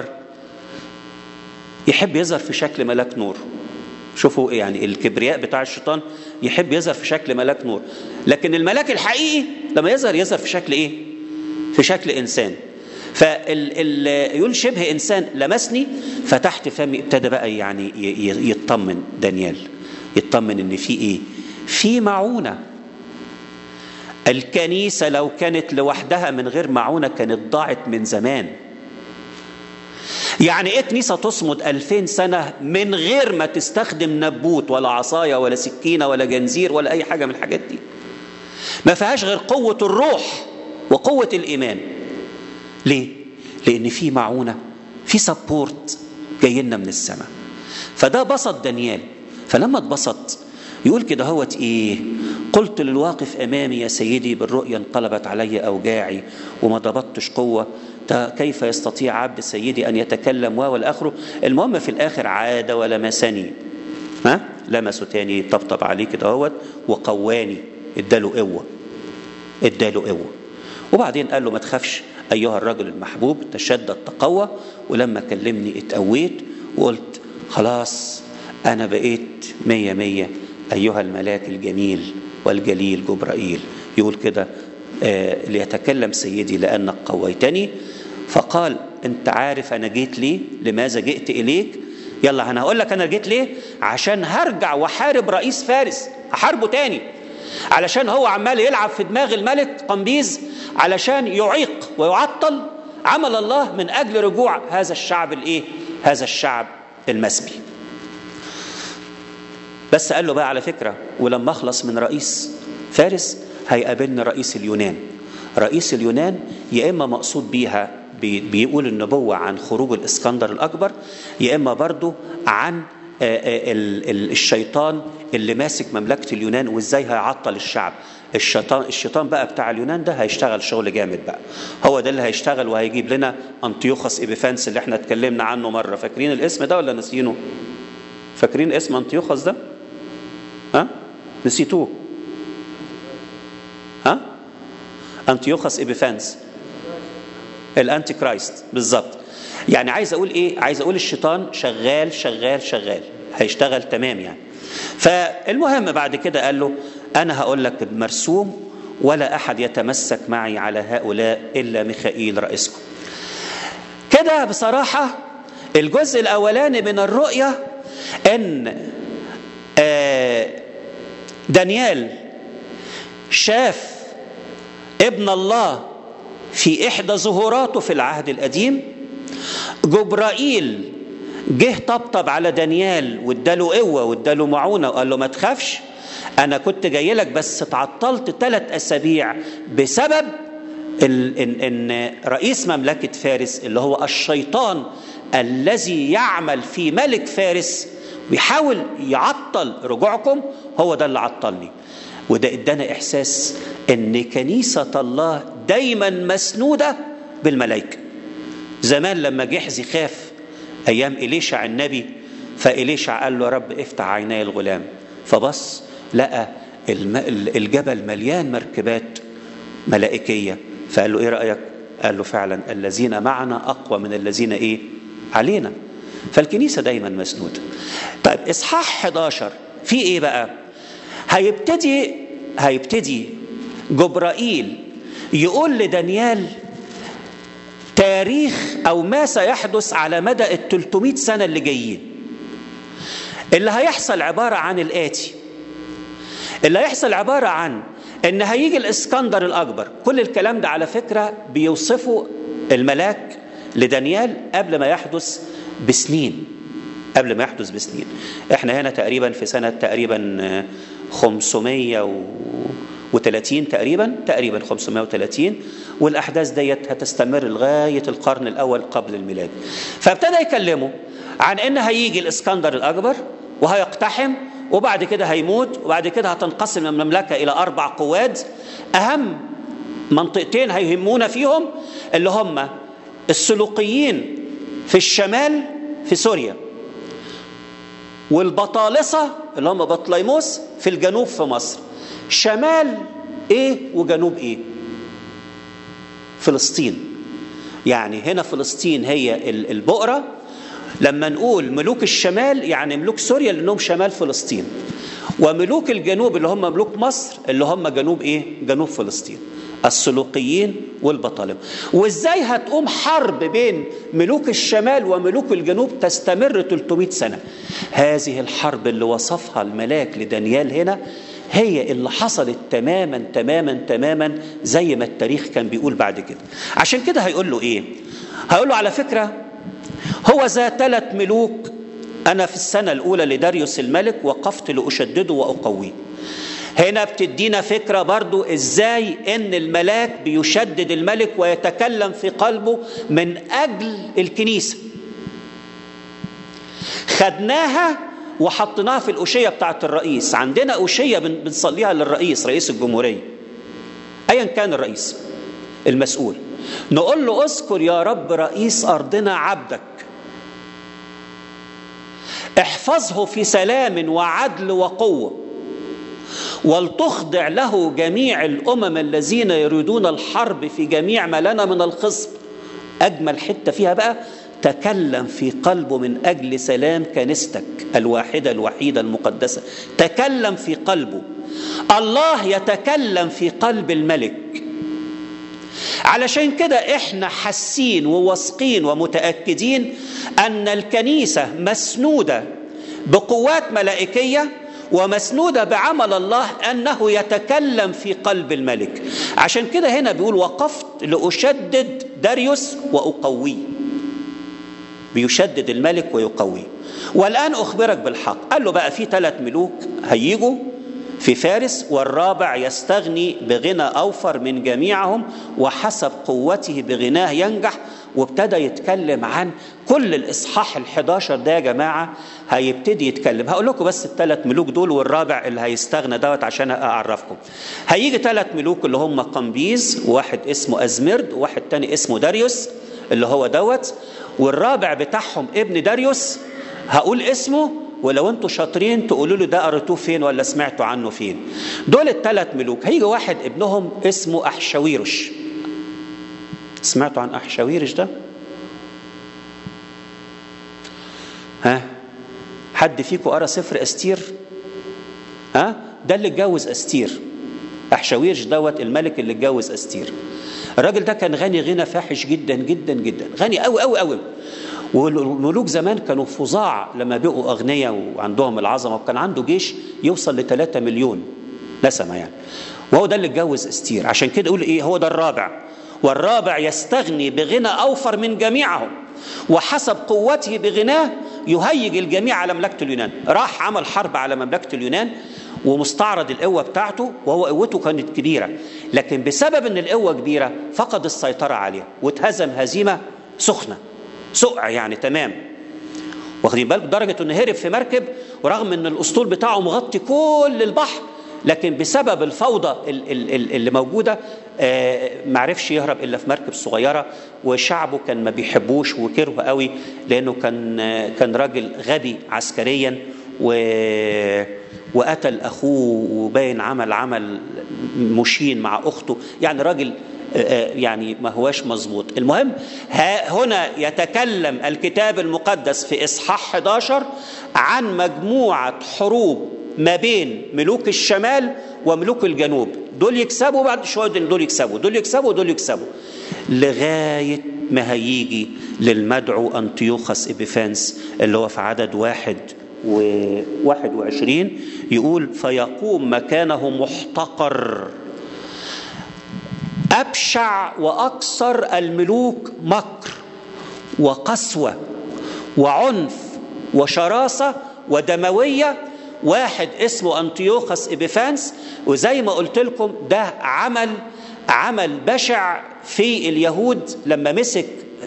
يحب يظهر في شكل ملاك نور شوفوا يعني الكبرياء بتاع الشيطان يحب يظهر في شكل ملاك نور لكن الملاك الحقيقي لما يظهر يظهر في شكل ايه في شكل انسان فال يقول شبه انسان لمسني فتحت فمي ابتدى بقى يعني يطمن دانيال يطمن ان في ايه في معونه الكنيسه لو كانت لوحدها من غير معونه كانت ضاعت من زمان يعني ايه كنيسه تصمد ألفين سنه من غير ما تستخدم نبوت ولا عصايه ولا سكينه ولا جنزير ولا اي حاجه من الحاجات دي ما فيهاش غير قوه الروح وقوه الايمان ليه لان في معونه في سبورت جاي لنا من السماء فده بسط دانيال فلما اتبسط يقول كده هوت ايه قلت للواقف امامي يا سيدي بالرؤيا انقلبت علي اوجاعي وما ضبطتش قوه كيف يستطيع عبد سيدي ان يتكلم والاخره المهم في الاخر عاد ولمسني ها لمسه تاني طبطب عليه كده اهوت وقواني اداله قوه اداله قوه وبعدين قال له ما تخافش ايها الرجل المحبوب تشدد تقوى ولما كلمني اتقويت وقلت خلاص انا بقيت مية مية ايها الملاك الجميل والجليل جبرائيل يقول كده آه ليتكلم سيدي لانك قويتني فقال انت عارف انا جيت ليه لماذا جئت اليك يلا انا هقول لك انا جيت ليه عشان هرجع واحارب رئيس فارس احاربه تاني علشان هو عمال يلعب في دماغ الملك قمبيز علشان يعيق ويعطل عمل الله من اجل رجوع هذا الشعب الايه هذا الشعب المسبي بس قال له بقى على فكره ولما اخلص من رئيس فارس هيقابلني رئيس اليونان رئيس اليونان يا اما مقصود بيها بيقول النبوة عن خروج الإسكندر الأكبر يا إما برضو عن الشيطان اللي ماسك مملكة اليونان وإزاي هيعطل الشعب الشيطان الشيطان بقى بتاع اليونان ده هيشتغل شغل جامد بقى هو ده اللي هيشتغل وهيجيب لنا أنطيوخس إبيفانس اللي احنا اتكلمنا عنه مرة فاكرين الاسم ده ولا نسينه فاكرين اسم أنطيوخس ده ها نسيتوه ها أنطيوخس إبيفانس الانتي كرايست بالظبط يعني عايز اقول ايه عايز اقول الشيطان شغال شغال شغال هيشتغل تمام يعني فالمهم بعد كده قال له انا هقول لك بمرسوم ولا احد يتمسك معي على هؤلاء الا ميخائيل رئيسكم كده بصراحة الجزء الأولاني من الرؤية إن دانيال شاف ابن الله في إحدى ظهوراته في العهد القديم جبرائيل جه طبطب على دانيال واداله قوة واداله معونة وقال له ما تخافش أنا كنت جاي لك بس اتعطلت ثلاث أسابيع بسبب إن, إن رئيس مملكة فارس اللي هو الشيطان الذي يعمل في ملك فارس بيحاول يعطل رجوعكم هو ده اللي عطلني وده ادانا احساس ان كنيسه الله دايما مسنوده بالملائكه زمان لما جحزي خاف ايام اليشع النبي فاليشع قال له يا رب افتح عيني الغلام فبص لقى الجبل مليان مركبات ملائكيه فقال له ايه رايك قال له فعلا الذين معنا اقوى من الذين ايه علينا فالكنيسه دايما مسنوده طيب اصحاح 11 في ايه بقى هيبتدي هيبتدي جبرائيل يقول لدانيال تاريخ او ما سيحدث على مدى ال 300 سنه اللي جايين اللي هيحصل عباره عن الاتي اللي هيحصل عباره عن ان هيجي الاسكندر الاكبر كل الكلام ده على فكره بيوصفه الملاك لدانيال قبل ما يحدث بسنين قبل ما يحدث بسنين احنا هنا تقريبا في سنه تقريبا 530 تقريبا تقريبا 530 والاحداث ديت هتستمر لغايه القرن الاول قبل الميلاد فابتدى يكلمه عن ان هيجي الاسكندر الاكبر وهيقتحم وبعد كده هيموت وبعد كده هتنقسم المملكه الى اربع قواد اهم منطقتين هيهمونا فيهم اللي هم السلوقيين في الشمال في سوريا والبطالسة اللي هم بطليموس في الجنوب في مصر شمال ايه وجنوب ايه فلسطين يعني هنا فلسطين هي البؤرة لما نقول ملوك الشمال يعني ملوك سوريا لانهم شمال فلسطين وملوك الجنوب اللي هم ملوك مصر اللي هم جنوب ايه جنوب فلسطين السلوقيين والبطالمة وازاي هتقوم حرب بين ملوك الشمال وملوك الجنوب تستمر 300 سنة هذه الحرب اللي وصفها الملاك لدانيال هنا هي اللي حصلت تماما تماما تماما زي ما التاريخ كان بيقول بعد كده عشان كده هيقول له ايه هيقول له على فكرة هو ذا ثلاث ملوك أنا في السنة الأولى لداريوس الملك وقفت لأشدده وأقويه هنا بتدينا فكرة برضو ازاي ان الملاك بيشدد الملك ويتكلم في قلبه من اجل الكنيسة خدناها وحطيناها في الأشية بتاعت الرئيس عندنا أشية بنصليها للرئيس رئيس الجمهورية أيا كان الرئيس المسؤول نقول له اذكر يا رب رئيس أرضنا عبدك احفظه في سلام وعدل وقوه ولتخضع له جميع الامم الذين يريدون الحرب في جميع ما لنا من الخصب اجمل حته فيها بقى تكلم في قلبه من اجل سلام كنيستك الواحده الوحيده المقدسه تكلم في قلبه الله يتكلم في قلب الملك علشان كده احنا حاسين وواثقين ومتاكدين ان الكنيسه مسنوده بقوات ملائكيه ومسنودة بعمل الله أنه يتكلم في قلب الملك عشان كده هنا بيقول وقفت لأشدد داريوس وأقويه بيشدد الملك ويقويه والآن أخبرك بالحق قال له بقى في ثلاث ملوك هيجوا في فارس والرابع يستغني بغنى أوفر من جميعهم وحسب قوته بغناه ينجح وابتدى يتكلم عن كل الاصحاح ال11 ده يا جماعه هيبتدي يتكلم هقول لكم بس الثلاث ملوك دول والرابع اللي هيستغنى دوت عشان اعرفكم هيجي ثلاث ملوك اللي هم قمبيز وواحد اسمه ازمرد وواحد تاني اسمه داريوس اللي هو دوت والرابع بتاعهم ابن داريوس هقول اسمه ولو انتوا شاطرين تقولوا له ده قريتوه فين ولا سمعتوا عنه فين دول الثلاث ملوك هيجي واحد ابنهم اسمه احشاويرش سمعتوا عن احشاويرش ده ها حد فيكم قرا سفر استير ها ده اللي اتجوز استير احشاويرش دوت الملك اللي اتجوز استير الراجل ده كان غني غنى فاحش جدا جدا جدا غني قوي قوي قوي والملوك زمان كانوا فظاع لما بقوا أغنياء وعندهم العظمة وكان عنده جيش يوصل ل 3 مليون نسمة يعني وهو ده اللي اتجوز استير عشان كده يقول ايه هو ده الرابع والرابع يستغني بغنى أوفر من جميعهم وحسب قوته بغناه يهيج الجميع على مملكة اليونان راح عمل حرب على مملكة اليونان ومستعرض القوة بتاعته وهو قوته كانت كبيرة لكن بسبب ان القوة كبيرة فقد السيطرة عليها واتهزم هزيمة سخنة سقع يعني تمام واخدين بالك درجة انه هرب في مركب ورغم ان الاسطول بتاعه مغطي كل البحر لكن بسبب الفوضى اللي موجوده ما عرفش يهرب الا في مركب صغيره وشعبه كان ما بيحبوش وكرهه قوي لانه كان كان راجل غبي عسكريا و وقتل اخوه وباين عمل عمل مشين مع اخته يعني راجل يعني ما هواش مظبوط المهم هنا يتكلم الكتاب المقدس في اصحاح 11 عن مجموعه حروب ما بين ملوك الشمال وملوك الجنوب دول يكسبوا بعد شويه دول يكسبوا دول يكسبوا دول يكسبوا لغايه ما هيجي للمدعو انطيوخس ابيفانس اللي هو في عدد واحد وواحد وعشرين يقول فيقوم مكانه محتقر أبشع وأكثر الملوك مكر وقسوة وعنف وشراسة ودموية واحد اسمه أنطيوخس إبيفانس وزي ما قلت لكم ده عمل عمل بشع في اليهود لما مسك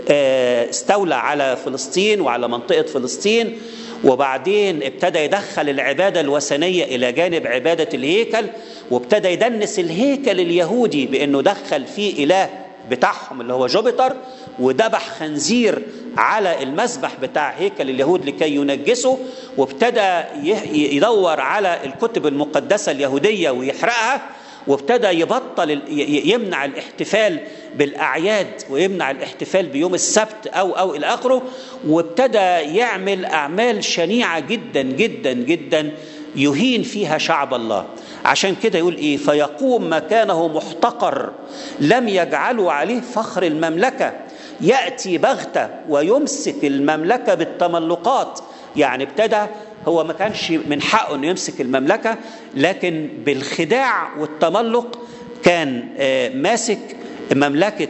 استولى على فلسطين وعلى منطقة فلسطين وبعدين ابتدى يدخل العبادة الوثنية إلى جانب عبادة الهيكل وابتدى يدنس الهيكل اليهودي بأنه دخل فيه إله بتاعهم اللي هو جوبيتر وذبح خنزير على المذبح بتاع هيكل اليهود لكي ينجسه وابتدى يدور على الكتب المقدسة اليهودية ويحرقها وابتدى يبطل يمنع الاحتفال بالاعياد ويمنع الاحتفال بيوم السبت او او الى اخره وابتدى يعمل اعمال شنيعه جدا جدا جدا يهين فيها شعب الله عشان كده يقول ايه فيقوم مكانه محتقر لم يجعلوا عليه فخر المملكه ياتي بغته ويمسك المملكه بالتملقات يعني ابتدى هو ما كانش من حقه انه يمسك المملكه لكن بالخداع والتملق كان ماسك مملكه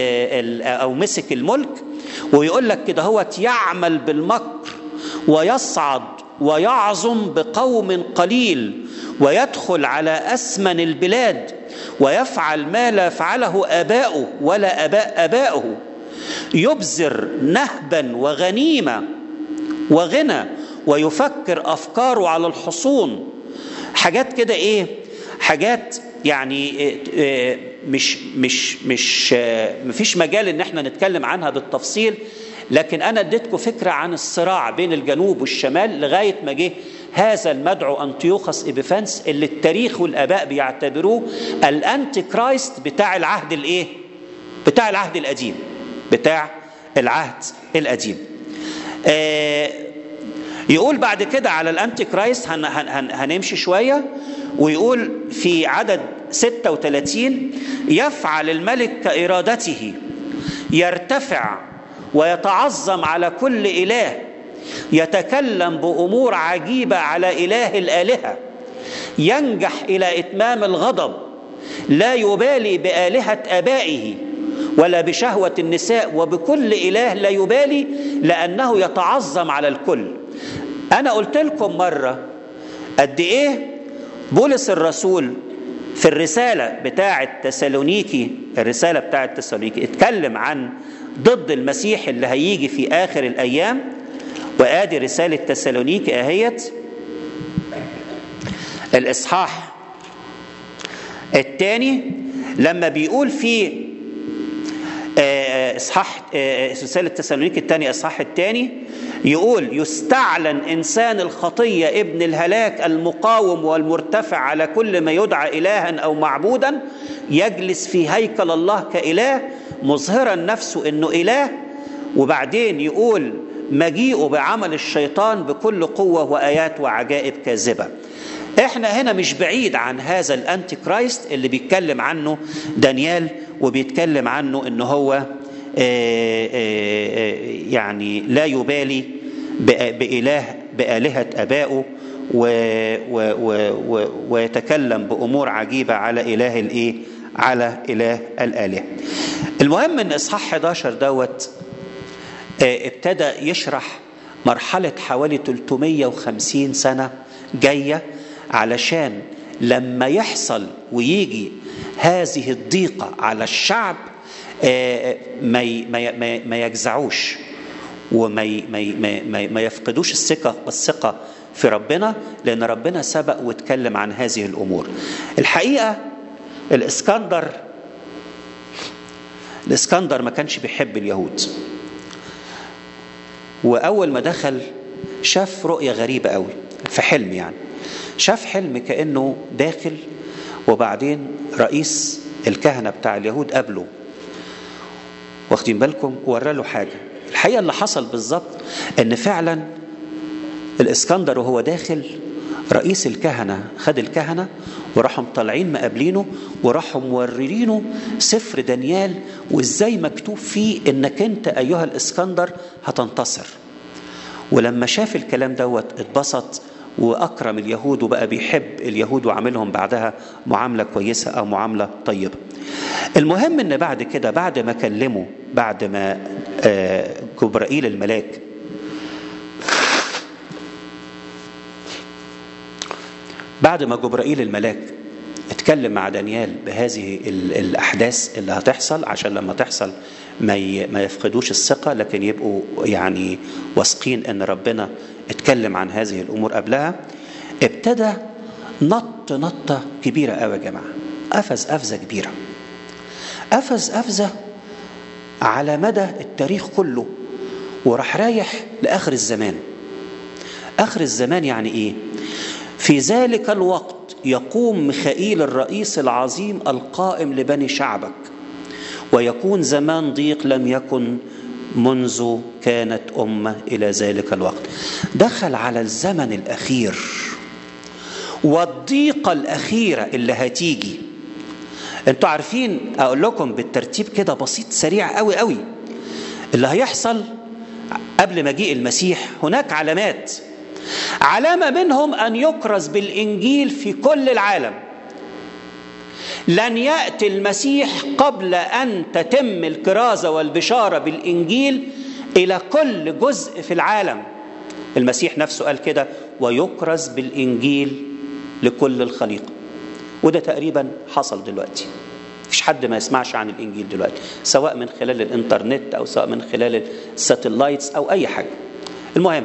او مسك الملك ويقول لك كده هو يعمل بالمكر ويصعد ويعظم بقوم قليل ويدخل على اسمن البلاد ويفعل ما لا فعله اباؤه ولا اباء ابائه يبذر نهبا وغنيمه وغنى ويفكر افكاره على الحصون حاجات كده ايه حاجات يعني مش مش مش مفيش مجال ان احنا نتكلم عنها بالتفصيل لكن انا اديتكم فكره عن الصراع بين الجنوب والشمال لغايه ما جه هذا المدعو انطيوخس ابيفانس اللي التاريخ والاباء بيعتبروه الانتي كرايست بتاع العهد الايه بتاع العهد القديم بتاع العهد القديم آه يقول بعد كده على الانتي كرايست هن هن هنمشي شويه ويقول في عدد 36 يفعل الملك كارادته يرتفع ويتعظم على كل اله يتكلم بامور عجيبه على اله الالهه ينجح الى اتمام الغضب لا يبالي بالهه ابائه ولا بشهوه النساء وبكل اله لا يبالي لانه يتعظم على الكل انا قلت لكم مره قد ايه بولس الرسول في الرساله بتاعه تسالونيكي الرساله بتاعه تسالونيكي اتكلم عن ضد المسيح اللي هيجي في اخر الايام وادي رساله تسالونيكي اهيت الاصحاح الثاني لما بيقول في اصحاح رساله تسالونيكي الثاني اصحاح الثاني يقول يستعلن انسان الخطيه ابن الهلاك المقاوم والمرتفع على كل ما يدعى الها او معبودا يجلس في هيكل الله كاله مظهرا نفسه انه اله وبعدين يقول مجيئه بعمل الشيطان بكل قوه وايات وعجائب كاذبه احنا هنا مش بعيد عن هذا الانتي كرايست اللي بيتكلم عنه دانيال وبيتكلم عنه ان هو يعني لا يبالي بإله بآلهة أبائه و و و ويتكلم بأمور عجيبة على إله الإيه؟ على إله الآلهة. المهم إن إصحاح 11 دوت ابتدى يشرح مرحلة حوالي 350 سنة جاية علشان لما يحصل ويجي هذه الضيقة على الشعب ما ما ما يجزعوش وما ما ما يفقدوش الثقة الثقة في ربنا لأن ربنا سبق واتكلم عن هذه الأمور. الحقيقة الإسكندر الإسكندر ما كانش بيحب اليهود. وأول ما دخل شاف رؤية غريبة قوي في حلم يعني. شاف حلم كأنه داخل وبعدين رئيس الكهنة بتاع اليهود قابله واخدين بالكم ورى له حاجة الحقيقة اللي حصل بالظبط ان فعلا الاسكندر وهو داخل رئيس الكهنة خد الكهنة وراحوا طالعين مقابلينه وراحوا مورينه سفر دانيال وازاي مكتوب فيه انك انت ايها الاسكندر هتنتصر ولما شاف الكلام دوت اتبسط واكرم اليهود وبقى بيحب اليهود وعاملهم بعدها معامله كويسه او معامله طيبه. المهم ان بعد كده بعد ما كلمه بعد ما جبرائيل الملاك بعد ما جبرائيل الملاك اتكلم مع دانيال بهذه الاحداث اللي هتحصل عشان لما تحصل ما ما يفقدوش الثقه لكن يبقوا يعني واثقين ان ربنا اتكلم عن هذه الامور قبلها ابتدى نط نطه كبيره قوي يا جماعه قفز قفزه كبيره قفز قفزه على مدى التاريخ كله وراح رايح لاخر الزمان اخر الزمان يعني ايه في ذلك الوقت يقوم ميخائيل الرئيس العظيم القائم لبني شعبك ويكون زمان ضيق لم يكن منذ كانت أمة إلى ذلك الوقت دخل على الزمن الأخير والضيقة الأخيرة اللي هتيجي انتوا عارفين أقول لكم بالترتيب كده بسيط سريع قوي قوي اللي هيحصل قبل مجيء المسيح هناك علامات علامة منهم أن يكرز بالإنجيل في كل العالم لن يأتي المسيح قبل أن تتم الكرازة والبشارة بالإنجيل إلى كل جزء في العالم المسيح نفسه قال كده ويكرز بالإنجيل لكل الخليقة وده تقريبا حصل دلوقتي مفيش حد ما يسمعش عن الإنجيل دلوقتي سواء من خلال الإنترنت أو سواء من خلال الساتلايتس أو أي حاجة المهم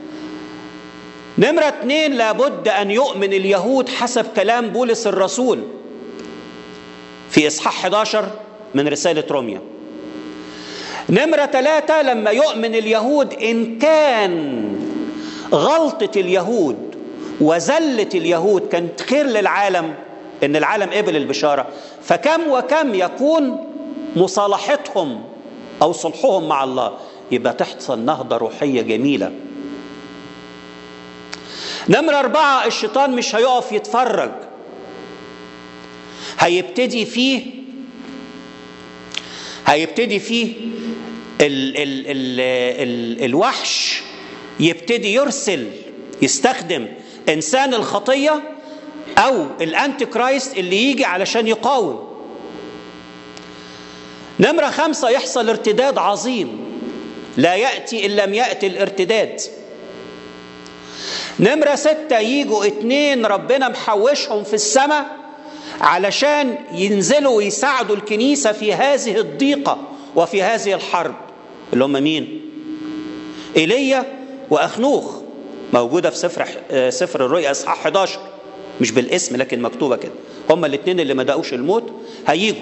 نمرة اتنين لابد أن يؤمن اليهود حسب كلام بولس الرسول في إصحاح 11 من رسالة روميا نمرة ثلاثة لما يؤمن اليهود إن كان غلطة اليهود وزلة اليهود كانت خير للعالم إن العالم قبل البشارة فكم وكم يكون مصالحتهم أو صلحهم مع الله يبقى تحصل نهضة روحية جميلة نمرة أربعة الشيطان مش هيقف يتفرج هيبتدي فيه هيبتدي فيه ال ال ال ال الوحش يبتدي يرسل يستخدم انسان الخطيه او الانتي كرايست اللي يجي علشان يقاوم نمرة خمسة يحصل ارتداد عظيم لا يأتي إن لم يأتي الارتداد نمرة ستة يجوا اتنين ربنا محوشهم في السماء علشان ينزلوا ويساعدوا الكنيسة في هذه الضيقة وفي هذه الحرب اللي هم مين؟ ايليا وأخنوخ موجودة في سفر سفر الرؤيا إصحاح 11 مش بالاسم لكن مكتوبة كده هم الاثنين اللي ما دقوش الموت هيجوا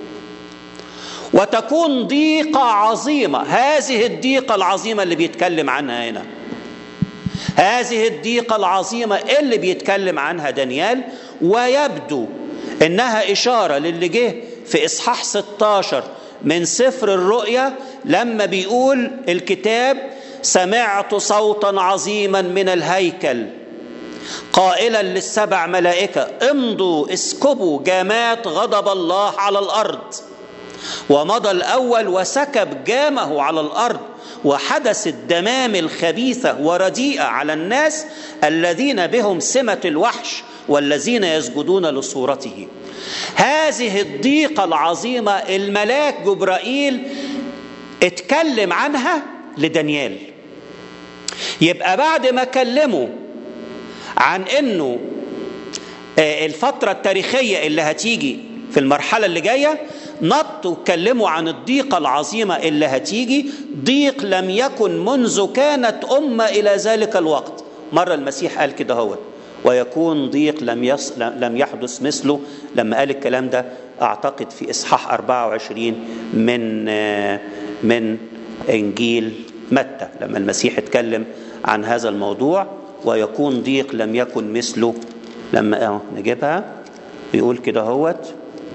وتكون ضيقة عظيمة هذه الضيقة العظيمة اللي بيتكلم عنها هنا هذه الضيقة العظيمة اللي بيتكلم عنها دانيال ويبدو انها اشاره للي جه في اصحاح 16 من سفر الرؤيا لما بيقول الكتاب سمعت صوتا عظيما من الهيكل قائلا للسبع ملائكه امضوا اسكبوا جامات غضب الله على الارض ومضى الأول وسكب جامه على الأرض وحدثت دمام خبيثة ورديئة على الناس الذين بهم سمة الوحش والذين يسجدون لصورته هذه الضيقة العظيمة الملاك جبرائيل اتكلم عنها لدانيال يبقى بعد ما كلمه عن انه الفترة التاريخية اللي هتيجي في المرحلة اللي جاية نطوا اتكلموا عن الضيقة العظيمة اللي هتيجي ضيق لم يكن منذ كانت أمة إلى ذلك الوقت مرة المسيح قال كده هو ويكون ضيق لم يص... لم يحدث مثله لما قال الكلام ده أعتقد في إصحاح 24 من من إنجيل متى لما المسيح اتكلم عن هذا الموضوع ويكون ضيق لم يكن مثله لما اه نجيبها بيقول كده هوت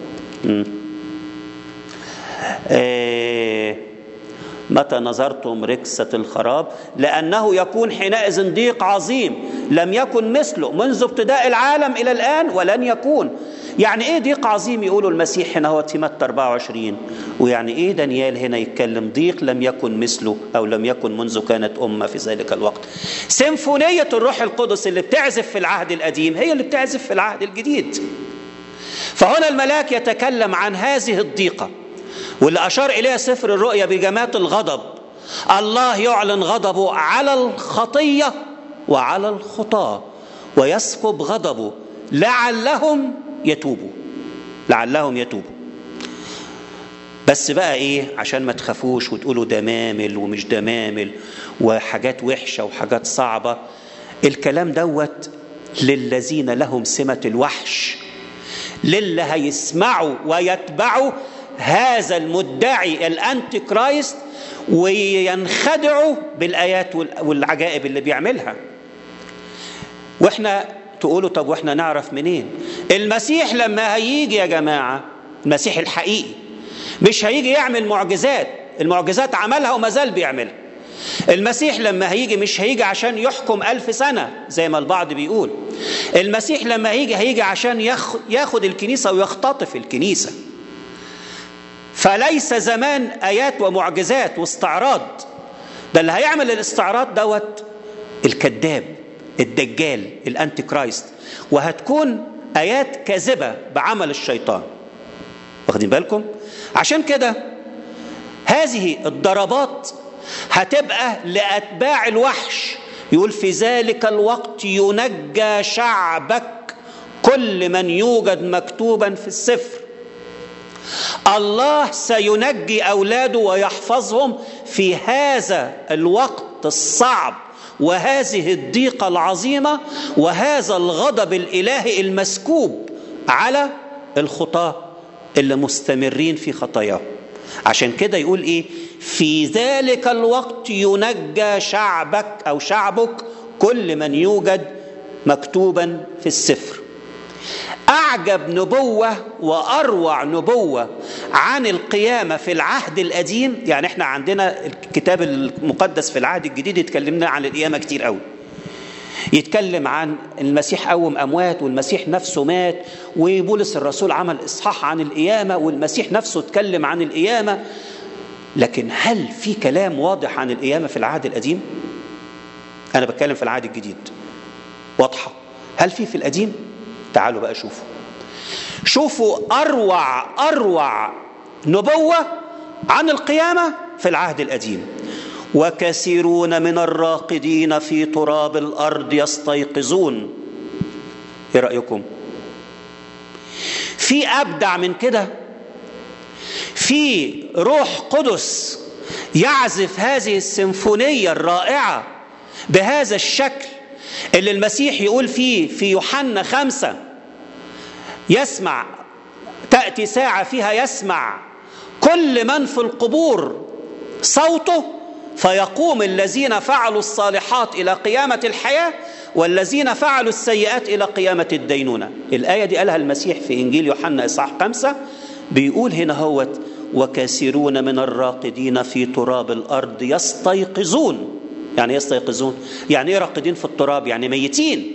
إيه متى نظرتم ركسة الخراب لأنه يكون حينئذ ضيق عظيم لم يكن مثله منذ ابتداء العالم إلى الآن ولن يكون يعني ايه ضيق عظيم يقولوا المسيح هنا هو في متى 24 ويعني ايه دانيال هنا يتكلم ضيق لم يكن مثله او لم يكن منذ كانت امه في ذلك الوقت سيمفونيه الروح القدس اللي بتعزف في العهد القديم هي اللي بتعزف في العهد الجديد فهنا الملاك يتكلم عن هذه الضيقه واللي اشار اليها سفر الرؤيا بجمات الغضب الله يعلن غضبه على الخطيه وعلى الخطاه ويسكب غضبه لعلهم يتوبوا لعلهم يتوبوا بس بقى ايه عشان ما تخافوش وتقولوا ده مامل ومش ده مامل وحاجات وحشة وحاجات صعبة الكلام دوت للذين لهم سمة الوحش للي هيسمعوا ويتبعوا هذا المدعي الانتي كرايست وينخدعوا بالايات والعجائب اللي بيعملها واحنا تقولوا طب واحنا نعرف منين المسيح لما هيجي يا جماعة المسيح الحقيقي مش هيجي يعمل معجزات المعجزات عملها وما زال بيعملها المسيح لما هيجي مش هيجي عشان يحكم ألف سنة زي ما البعض بيقول المسيح لما هيجي هيجي عشان ياخد الكنيسة ويختطف الكنيسة فليس زمان آيات ومعجزات واستعراض ده اللي هيعمل الاستعراض دوت الكذاب الدجال الانتي كرايست وهتكون ايات كاذبه بعمل الشيطان واخدين بالكم عشان كده هذه الضربات هتبقى لاتباع الوحش يقول في ذلك الوقت ينجى شعبك كل من يوجد مكتوبا في السفر الله سينجي اولاده ويحفظهم في هذا الوقت الصعب وهذه الضيقة العظيمة وهذا الغضب الإلهي المسكوب على الخطاة اللي مستمرين في خطاياهم عشان كده يقول إيه في ذلك الوقت ينجى شعبك أو شعبك كل من يوجد مكتوبا في السفر أعجب نبوة وأروع نبوة عن القيامة في العهد القديم يعني احنا عندنا الكتاب المقدس في العهد الجديد يتكلمنا عن القيامة كتير قوي يتكلم عن المسيح قوم أموات والمسيح نفسه مات وبولس الرسول عمل إصحاح عن القيامة والمسيح نفسه اتكلم عن القيامة لكن هل في كلام واضح عن القيامة في العهد القديم؟ أنا بتكلم في العهد الجديد واضحة هل في في القديم؟ تعالوا بقى شوفوا شوفوا أروع أروع نبوة عن القيامة في العهد القديم وكثيرون من الراقدين في تراب الأرض يستيقظون إيه رأيكم؟ في أبدع من كده في روح قدس يعزف هذه السيمفونية الرائعة بهذا الشكل اللي المسيح يقول فيه في يوحنا خمسة يسمع تأتي ساعة فيها يسمع كل من في القبور صوته فيقوم الذين فعلوا الصالحات إلى قيامة الحياة والذين فعلوا السيئات إلى قيامة الدينونة الآية دي قالها المسيح في إنجيل يوحنا إصحاح خمسة بيقول هنا هوت وكثيرون من الراقدين في تراب الأرض يستيقظون يعني يستيقظون يعني ايه راقدين في التراب يعني ميتين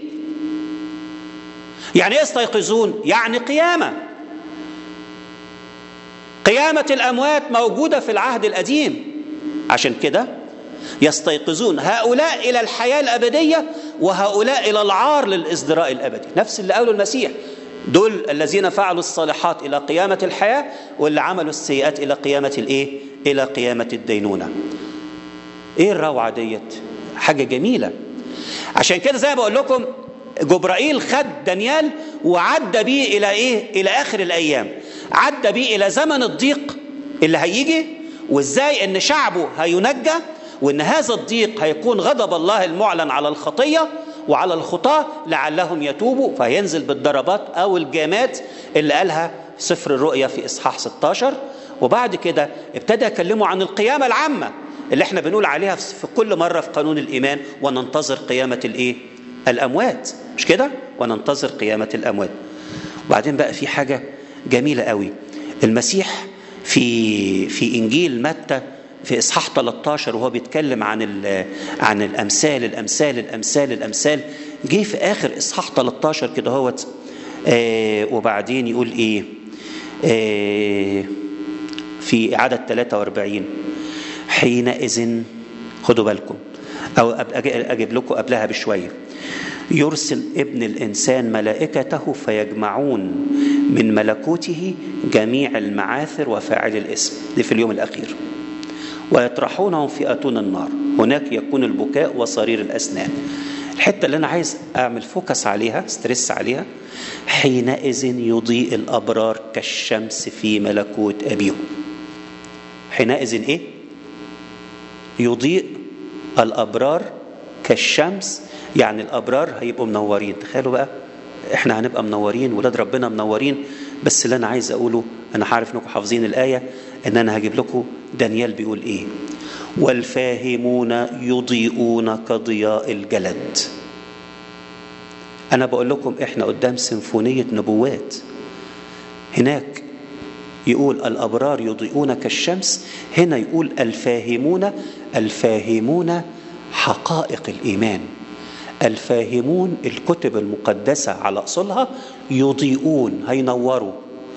يعني ايه يستيقظون يعني قيامة قيامة الأموات موجودة في العهد القديم عشان كده يستيقظون هؤلاء إلى الحياة الأبدية وهؤلاء إلى العار للإصدراء الأبدي نفس اللي قاله المسيح دول الذين فعلوا الصالحات إلى قيامة الحياة واللي عملوا السيئات إلى قيامة الإيه؟ إلى قيامة الدينونة إيه الروعة ديت حاجة جميلة عشان كده زي ما بقول لكم جبرائيل خد دانيال وعدى بيه إلى إيه؟ إلى آخر الأيام عدى بيه إلى زمن الضيق اللي هيجي وإزاي إن شعبه هينجى وإن هذا الضيق هيكون غضب الله المعلن على الخطية وعلى الخطاة لعلهم يتوبوا فينزل بالضربات أو الجامات اللي قالها سفر الرؤيا في إصحاح 16 وبعد كده ابتدى يكلموا عن القيامة العامة اللي احنا بنقول عليها في كل مرة في قانون الإيمان وننتظر قيامة الإيه؟ الأموات مش كده؟ وننتظر قيامة الأموات وبعدين بقى في حاجة جميلة قوي المسيح في في إنجيل متى في اصحاح 13 وهو بيتكلم عن عن الامثال الامثال الامثال الامثال جه في اخر اصحاح 13 كده هوت آه وبعدين يقول ايه آه في عدد 43 حينئذ خدوا بالكم او اجيب لكم قبلها بشويه يرسل ابن الانسان ملائكته فيجمعون من ملكوته جميع المعاثر وفاعل الاسم دي في اليوم الاخير ويطرحونهم في أتون النار هناك يكون البكاء وصرير الأسنان الحتة اللي أنا عايز أعمل فوكس عليها ستريس عليها حينئذ يضيء الأبرار كالشمس في ملكوت أبيهم حينئذ إيه؟ يضيء الأبرار كالشمس يعني الأبرار هيبقوا منورين تخيلوا بقى احنا هنبقى منورين ولاد ربنا منورين بس اللي انا عايز اقوله انا عارف انكم حافظين الايه ان انا هجيب لكم دانيال بيقول ايه والفاهمون يضيئون كضياء الجلد انا بقول لكم احنا قدام سيمفونيه نبوات هناك يقول الابرار يضيئون كالشمس هنا يقول الفاهمون الفاهمون حقائق الايمان الفاهمون الكتب المقدسة على أصلها يضيئون هينوروا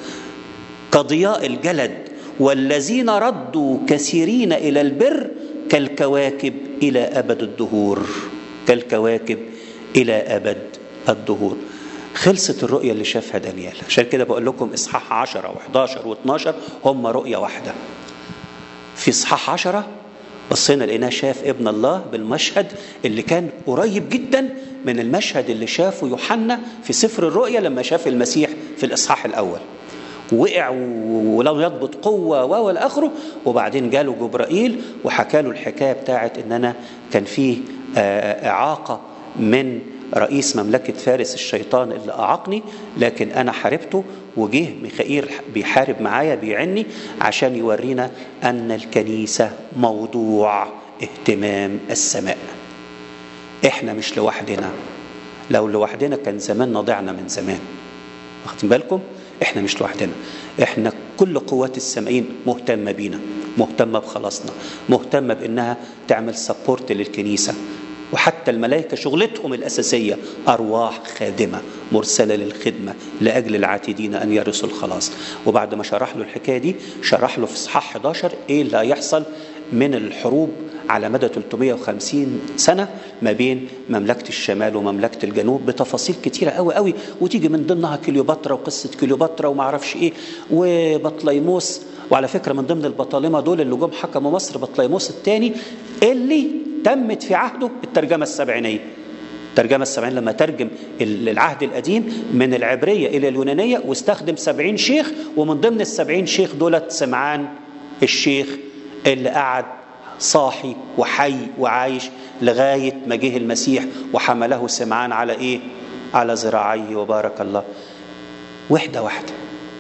كضياء الجلد والذين ردوا كثيرين إلى البر كالكواكب إلى أبد الدهور كالكواكب إلى أبد الدهور خلصت الرؤية اللي شافها دانيال عشان كده بقول لكم إصحاح 10 و11 و12 هم رؤية واحدة في إصحاح 10 بصينا لقيناه شاف ابن الله بالمشهد اللي كان قريب جدا من المشهد اللي شافه يوحنا في سفر الرؤيا لما شاف المسيح في الاصحاح الاول وقع ولم يضبط قوه والى اخره وبعدين جاله جبرائيل وحكى له الحكايه بتاعت ان انا كان فيه اعاقه من رئيس مملكة فارس الشيطان اللي أعاقني لكن أنا حاربته وجه ميخائيل بيحارب معايا بيعني عشان يورينا أن الكنيسة موضوع اهتمام السماء إحنا مش لوحدنا لو لوحدنا كان زماننا ضعنا من زمان واخدين بالكم إحنا مش لوحدنا إحنا كل قوات السمائين مهتمة بينا مهتمة بخلاصنا مهتمة بإنها تعمل سبورت للكنيسة وحتى الملائكة شغلتهم الأساسية أرواح خادمة مرسلة للخدمة لأجل العاتدين أن يرثوا الخلاص وبعد ما شرح له الحكاية دي شرح له في إصحاح 11 إيه اللي هيحصل من الحروب على مدى 350 سنة ما بين مملكة الشمال ومملكة الجنوب بتفاصيل كتيرة قوي قوي وتيجي من ضمنها كليوباترا وقصة كليوباترا وما اعرفش ايه وبطليموس وعلى فكرة من ضمن البطالمة دول اللي جم حكموا مصر بطليموس الثاني اللي تمت في عهده الترجمة السبعينية الترجمة السبعين لما ترجم العهد القديم من العبرية إلى اليونانية واستخدم سبعين شيخ ومن ضمن السبعين شيخ دولت سمعان الشيخ اللي قعد صاحي وحي وعايش لغاية ما جه المسيح وحمله سمعان على إيه؟ على ذراعيه وبارك الله وحدة واحدة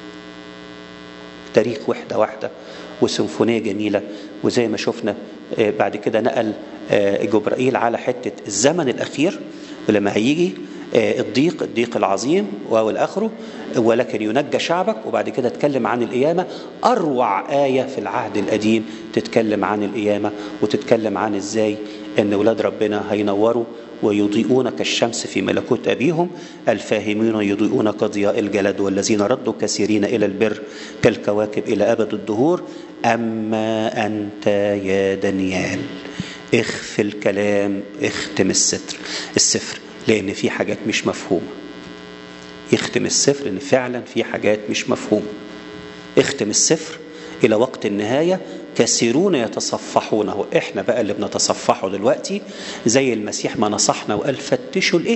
تاريخ وحدة واحدة وسيمفونية جميلة وزي ما شفنا بعد كده نقل جبرائيل على حتة الزمن الأخير ولما هيجي الضيق الضيق العظيم وهو الآخره ولكن ينجى شعبك وبعد كده اتكلم عن القيامة أروع آية في العهد القديم تتكلم عن القيامة وتتكلم عن إزاي أن ولاد ربنا هينوروا ويضيئون كالشمس في ملكوت أبيهم الفاهمين يضيئون كضياء الجلد والذين ردوا كثيرين إلى البر كالكواكب إلى أبد الدهور أما أنت يا دانيال اخف الكلام اختم الستر السفر لأن في حاجات مش مفهومة يختم السفر ان فعلا في حاجات مش مفهومه اختم السفر الى وقت النهايه كثيرون يتصفحونه احنا بقى اللي بنتصفحه دلوقتي زي المسيح ما نصحنا وقال فتشوا الايه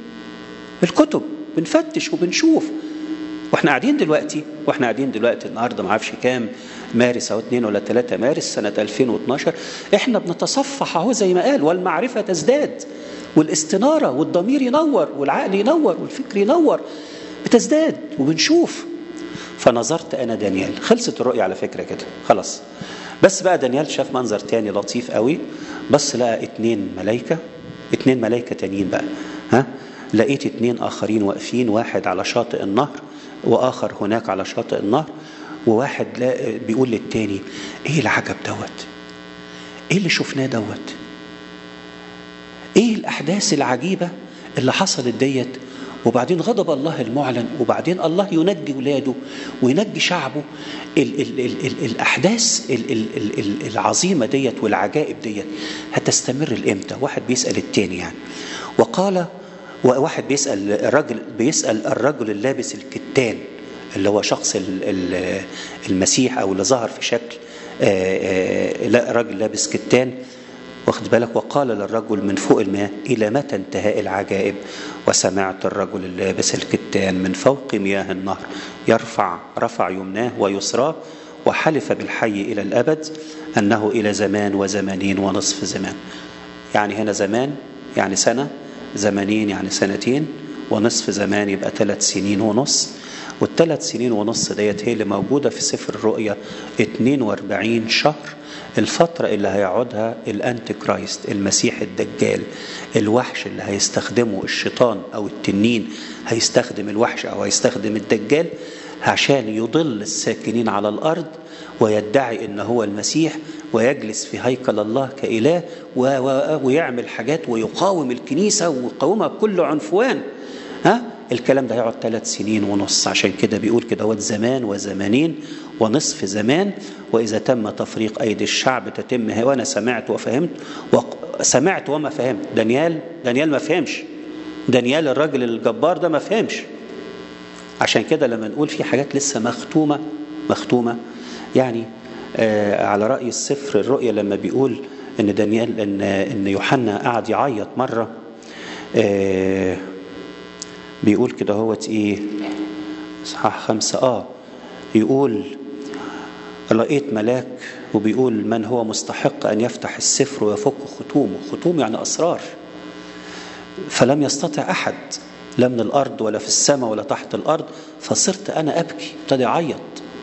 الكتب بنفتش وبنشوف واحنا قاعدين دلوقتي واحنا قاعدين دلوقتي النهارده ما اعرفش كام مارس او 2 ولا 3 مارس سنه 2012 احنا بنتصفح اهو زي ما قال والمعرفه تزداد والاستناره والضمير ينور والعقل ينور والفكر ينور بتزداد وبنشوف فنظرت انا دانيال خلصت الرؤيه على فكره كده خلاص بس بقى دانيال شاف منظر تاني لطيف قوي بس لقى اتنين ملايكه اتنين ملايكه تانيين بقى ها لقيت اتنين اخرين واقفين واحد على شاطئ النهر واخر هناك على شاطئ النهر وواحد لا بيقول للتاني ايه العجب دوت ايه اللي شفناه دوت ايه الاحداث العجيبه اللي حصلت ديت وبعدين غضب الله المعلن وبعدين الله ينجي ولاده وينجي شعبه ال ال ال ال الاحداث ال ال ال ال العظيمه ديت والعجائب ديت هتستمر لامتى واحد بيسال التاني يعني وقال واحد بيسال الراجل بيسال الرجل اللابس الكتان اللي هو شخص المسيح او اللي ظهر في شكل لا راجل لابس كتان واخد بالك وقال للرجل من فوق الماء إلى متى انتهاء العجائب وسمعت الرجل اللابس الكتان من فوق مياه النهر يرفع رفع يمناه ويسراه وحلف بالحي إلى الأبد أنه إلى زمان وزمانين ونصف زمان يعني هنا زمان يعني سنة زمانين يعني سنتين ونصف زمان يبقى ثلاث سنين ونص والثلاث سنين ونص ديت هي اللي موجودة في سفر الرؤيا 42 شهر الفترة اللي هيقعدها الأنتي كرايست المسيح الدجال الوحش اللي هيستخدمه الشيطان أو التنين هيستخدم الوحش أو هيستخدم الدجال عشان يضل الساكنين على الأرض ويدعي ان هو المسيح ويجلس في هيكل الله كإله ويعمل حاجات ويقاوم الكنيسة ويقاومها بكل عنفوان ها الكلام ده هيقعد ثلاث سنين ونص عشان كده بيقول كده هو زمان وزمانين ونصف زمان وإذا تم تفريق أيدي الشعب تتم وأنا سمعت وفهمت سمعت وما فهمت دانيال دانيال ما فهمش دانيال الراجل الجبار ده ما فهمش عشان كده لما نقول في حاجات لسه مختومة مختومة يعني آه على رأي السفر الرؤيا لما بيقول ان دانيال ان ان يوحنا قعد يعيط مرة آه بيقول كده هوت ايه اصحاح خمسة اه يقول لقيت ملاك وبيقول من هو مستحق ان يفتح السفر ويفك ختومه ختوم يعني اسرار فلم يستطع احد لا من الارض ولا في السماء ولا تحت الارض فصرت انا ابكي ابتدي اعيط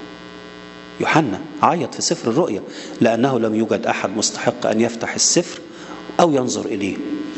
يوحنا عيط في سفر الرؤيا لانه لم يوجد احد مستحق ان يفتح السفر او ينظر اليه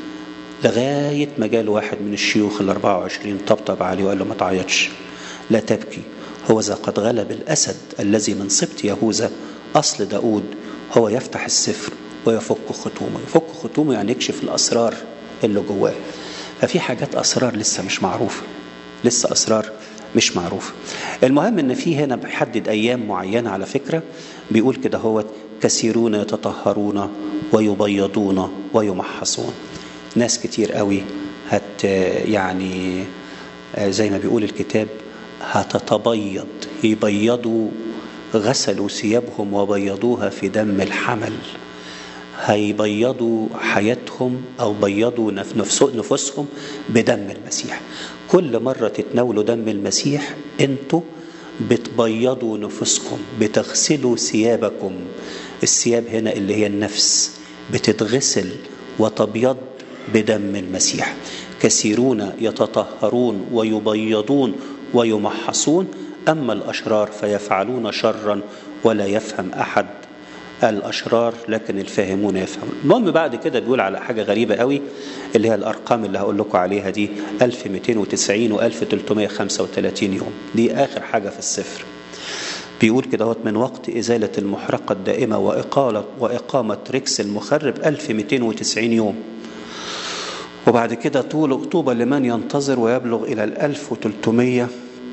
لغايه ما جاء واحد من الشيوخ ال 24 طبطب عليه وقال له ما تعيطش لا تبكي هو ذا قد غلب الاسد الذي من سبط يهوذا اصل داود هو يفتح السفر ويفك ختومه يفك ختومه يعني يكشف الاسرار اللي جواه ففي حاجات اسرار لسه مش معروفه لسه اسرار مش معروفه المهم ان في هنا بيحدد ايام معينه على فكره بيقول كده هو كثيرون يتطهرون ويبيضون ويمحصون ناس كتير قوي هت يعني زي ما بيقول الكتاب هتتبيض يبيضوا غسلوا ثيابهم وبيضوها في دم الحمل هيبيضوا حياتهم او بيضوا نفسهم بدم المسيح كل مره تتناولوا دم المسيح انتوا بتبيضوا نفوسكم بتغسلوا ثيابكم الثياب هنا اللي هي النفس بتتغسل وتبيض بدم المسيح كثيرون يتطهرون ويبيضون ويمحصون اما الاشرار فيفعلون شرا ولا يفهم احد الاشرار لكن الفاهمون يفهمون المهم بعد كده بيقول على حاجه غريبه قوي اللي هي الارقام اللي هقول لكم عليها دي 1290 و1335 يوم دي اخر حاجه في السفر بيقول كده من وقت إزالة المحرقة الدائمة وإقالة وإقامة ركس المخرب 1290 يوم وبعد كده طول طوبى لمن ينتظر ويبلغ إلى الألف وتلتمية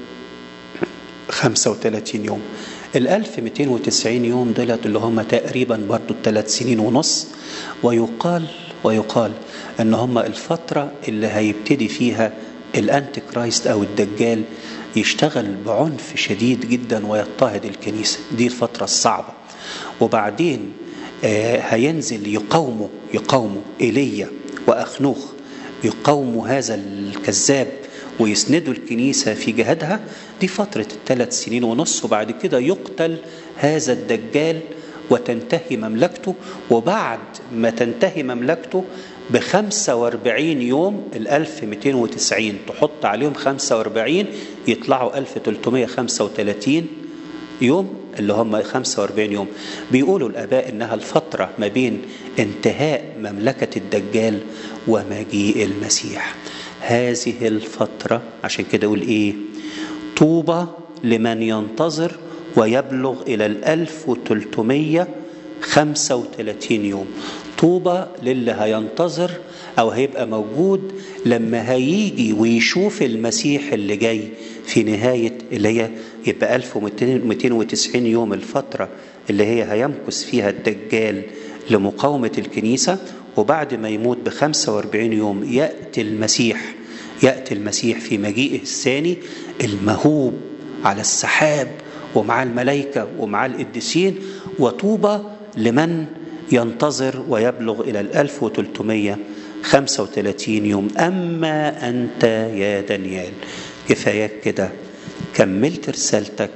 خمسة وثلاثين يوم الألف مئتين وتسعين يوم دولت اللي هم تقريبا برضو الثلاث سنين ونص ويقال ويقال ان هم الفترة اللي هيبتدي فيها الانتي كرايست او الدجال يشتغل بعنف شديد جدا ويضطهد الكنيسة دي الفترة الصعبة وبعدين آه هينزل يقاوموا يقاوموا ايليا واخنوخ يقاوموا هذا الكذاب ويسندوا الكنيسة في جهادها دي فترة الثلاث سنين ونص وبعد كده يقتل هذا الدجال وتنتهي مملكته وبعد ما تنتهي مملكته ب 45 يوم ال 1290 تحط عليهم 45 يطلعوا 1335 يوم اللي هم 45 يوم بيقولوا الآباء إنها الفترة ما بين انتهاء مملكة الدجال ومجيء المسيح هذه الفترة عشان كده أقول إيه طوبى لمن ينتظر ويبلغ إلى الألف وتلتمية خمسة وثلاثين يوم طوبى للي هينتظر أو هيبقى موجود لما هيجي ويشوف المسيح اللي جاي في نهاية اللي هي يبقى 1290 يوم الفترة اللي هي هيمكث فيها الدجال لمقاومة الكنيسة وبعد ما يموت ب 45 يوم يأتي المسيح يأتي المسيح في مجيئه الثاني المهوب على السحاب ومع الملائكة ومع القديسين وطوبى لمن ينتظر ويبلغ إلى الألف وتلتمية خمسة وثلاثين يوم أما أنت يا دانيال كفاياك كده كملت رسالتك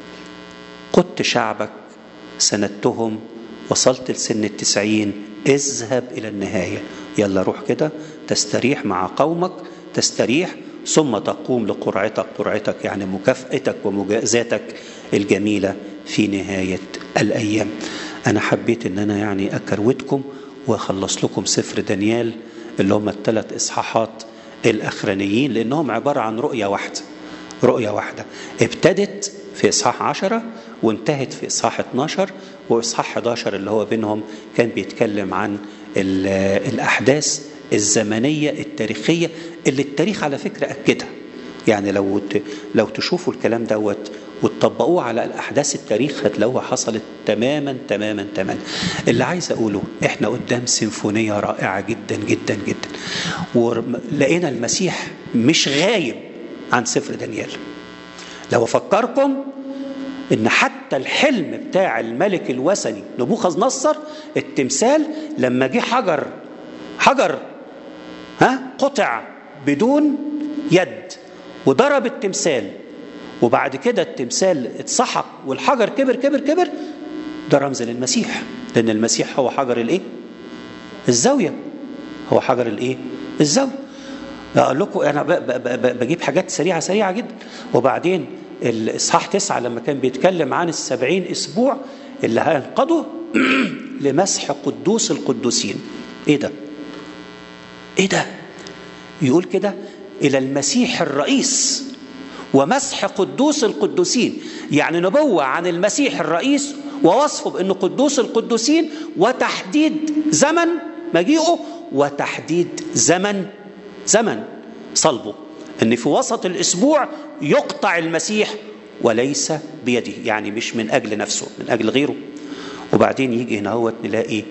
قدت شعبك سندتهم وصلت لسن التسعين اذهب إلى النهاية يلا روح كده تستريح مع قومك تستريح ثم تقوم لقرعتك قرعتك يعني مكافأتك ومجازاتك الجميلة في نهاية الأيام أنا حبيت أن أنا يعني أكروتكم وأخلص لكم سفر دانيال اللي هم الثلاث إصحاحات الأخرانيين لأنهم عبارة عن رؤية واحدة رؤية واحدة ابتدت في إصحاح عشرة وانتهت في إصحاح 12 وإصحاح 11 اللي هو بينهم كان بيتكلم عن الأحداث الزمنية التاريخية اللي التاريخ على فكرة أكدها يعني لو لو تشوفوا الكلام دوت وتطبقوه على الأحداث التاريخ هتلاقوها حصلت تماما تماما تماما اللي عايز أقوله إحنا قدام سيمفونية رائعة جدا جدا جدا ولقينا المسيح مش غايب عن سفر دانيال لو أفكركم ان حتى الحلم بتاع الملك الوثني نبوخذ نصر التمثال لما جه حجر حجر ها قطع بدون يد وضرب التمثال وبعد كده التمثال اتسحق والحجر كبر كبر كبر ده رمز للمسيح لان المسيح هو حجر الايه الزاويه هو حجر الايه الزاويه اقول لكم انا بجيب حاجات سريعه سريعه جدا وبعدين الاصحاح تسعة لما كان بيتكلم عن السبعين اسبوع اللي هينقضوا لمسح قدوس القدوسين ايه ده ايه ده يقول كده الى المسيح الرئيس ومسح قدوس القدوسين يعني نبوة عن المسيح الرئيس ووصفه بأنه قدوس القدوسين وتحديد زمن مجيئه وتحديد زمن زمن صلبه ان في وسط الاسبوع يقطع المسيح وليس بيده يعني مش من اجل نفسه من اجل غيره وبعدين يجي هنا هو نلاقي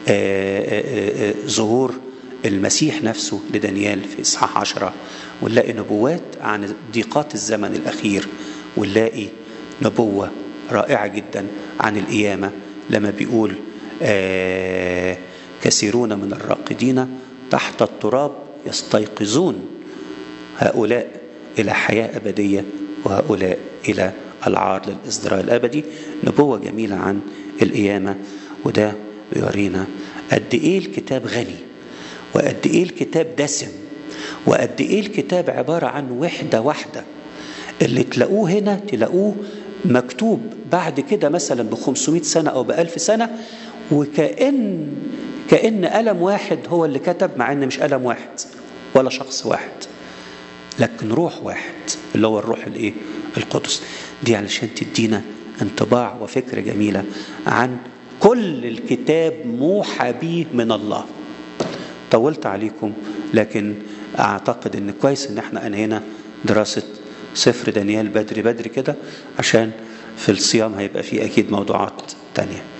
ظهور المسيح نفسه لدانيال في إصحاح عشرة ونلاقي نبوات عن ضيقات الزمن الأخير ونلاقي نبوة رائعة جدا عن القيامة لما بيقول آه كثيرون من الراقدين تحت التراب يستيقظون هؤلاء إلى حياة أبدية وهؤلاء إلى العار للإصدراء الأبدي نبوة جميلة عن القيامة وده بيورينا قد إيه الكتاب غني وقد ايه الكتاب دسم وقد ايه الكتاب عباره عن وحده واحده اللي تلاقوه هنا تلاقوه مكتوب بعد كده مثلا ب 500 سنه او ب 1000 سنه وكأن كأن قلم واحد هو اللي كتب مع ان مش قلم واحد ولا شخص واحد لكن روح واحد اللي هو الروح الايه القدس دي علشان تدينا انطباع وفكره جميله عن كل الكتاب موحى به من الله طولت عليكم لكن اعتقد ان كويس ان احنا انهينا دراسة سفر دانيال بدري بدري كده عشان في الصيام هيبقى فيه اكيد موضوعات تانية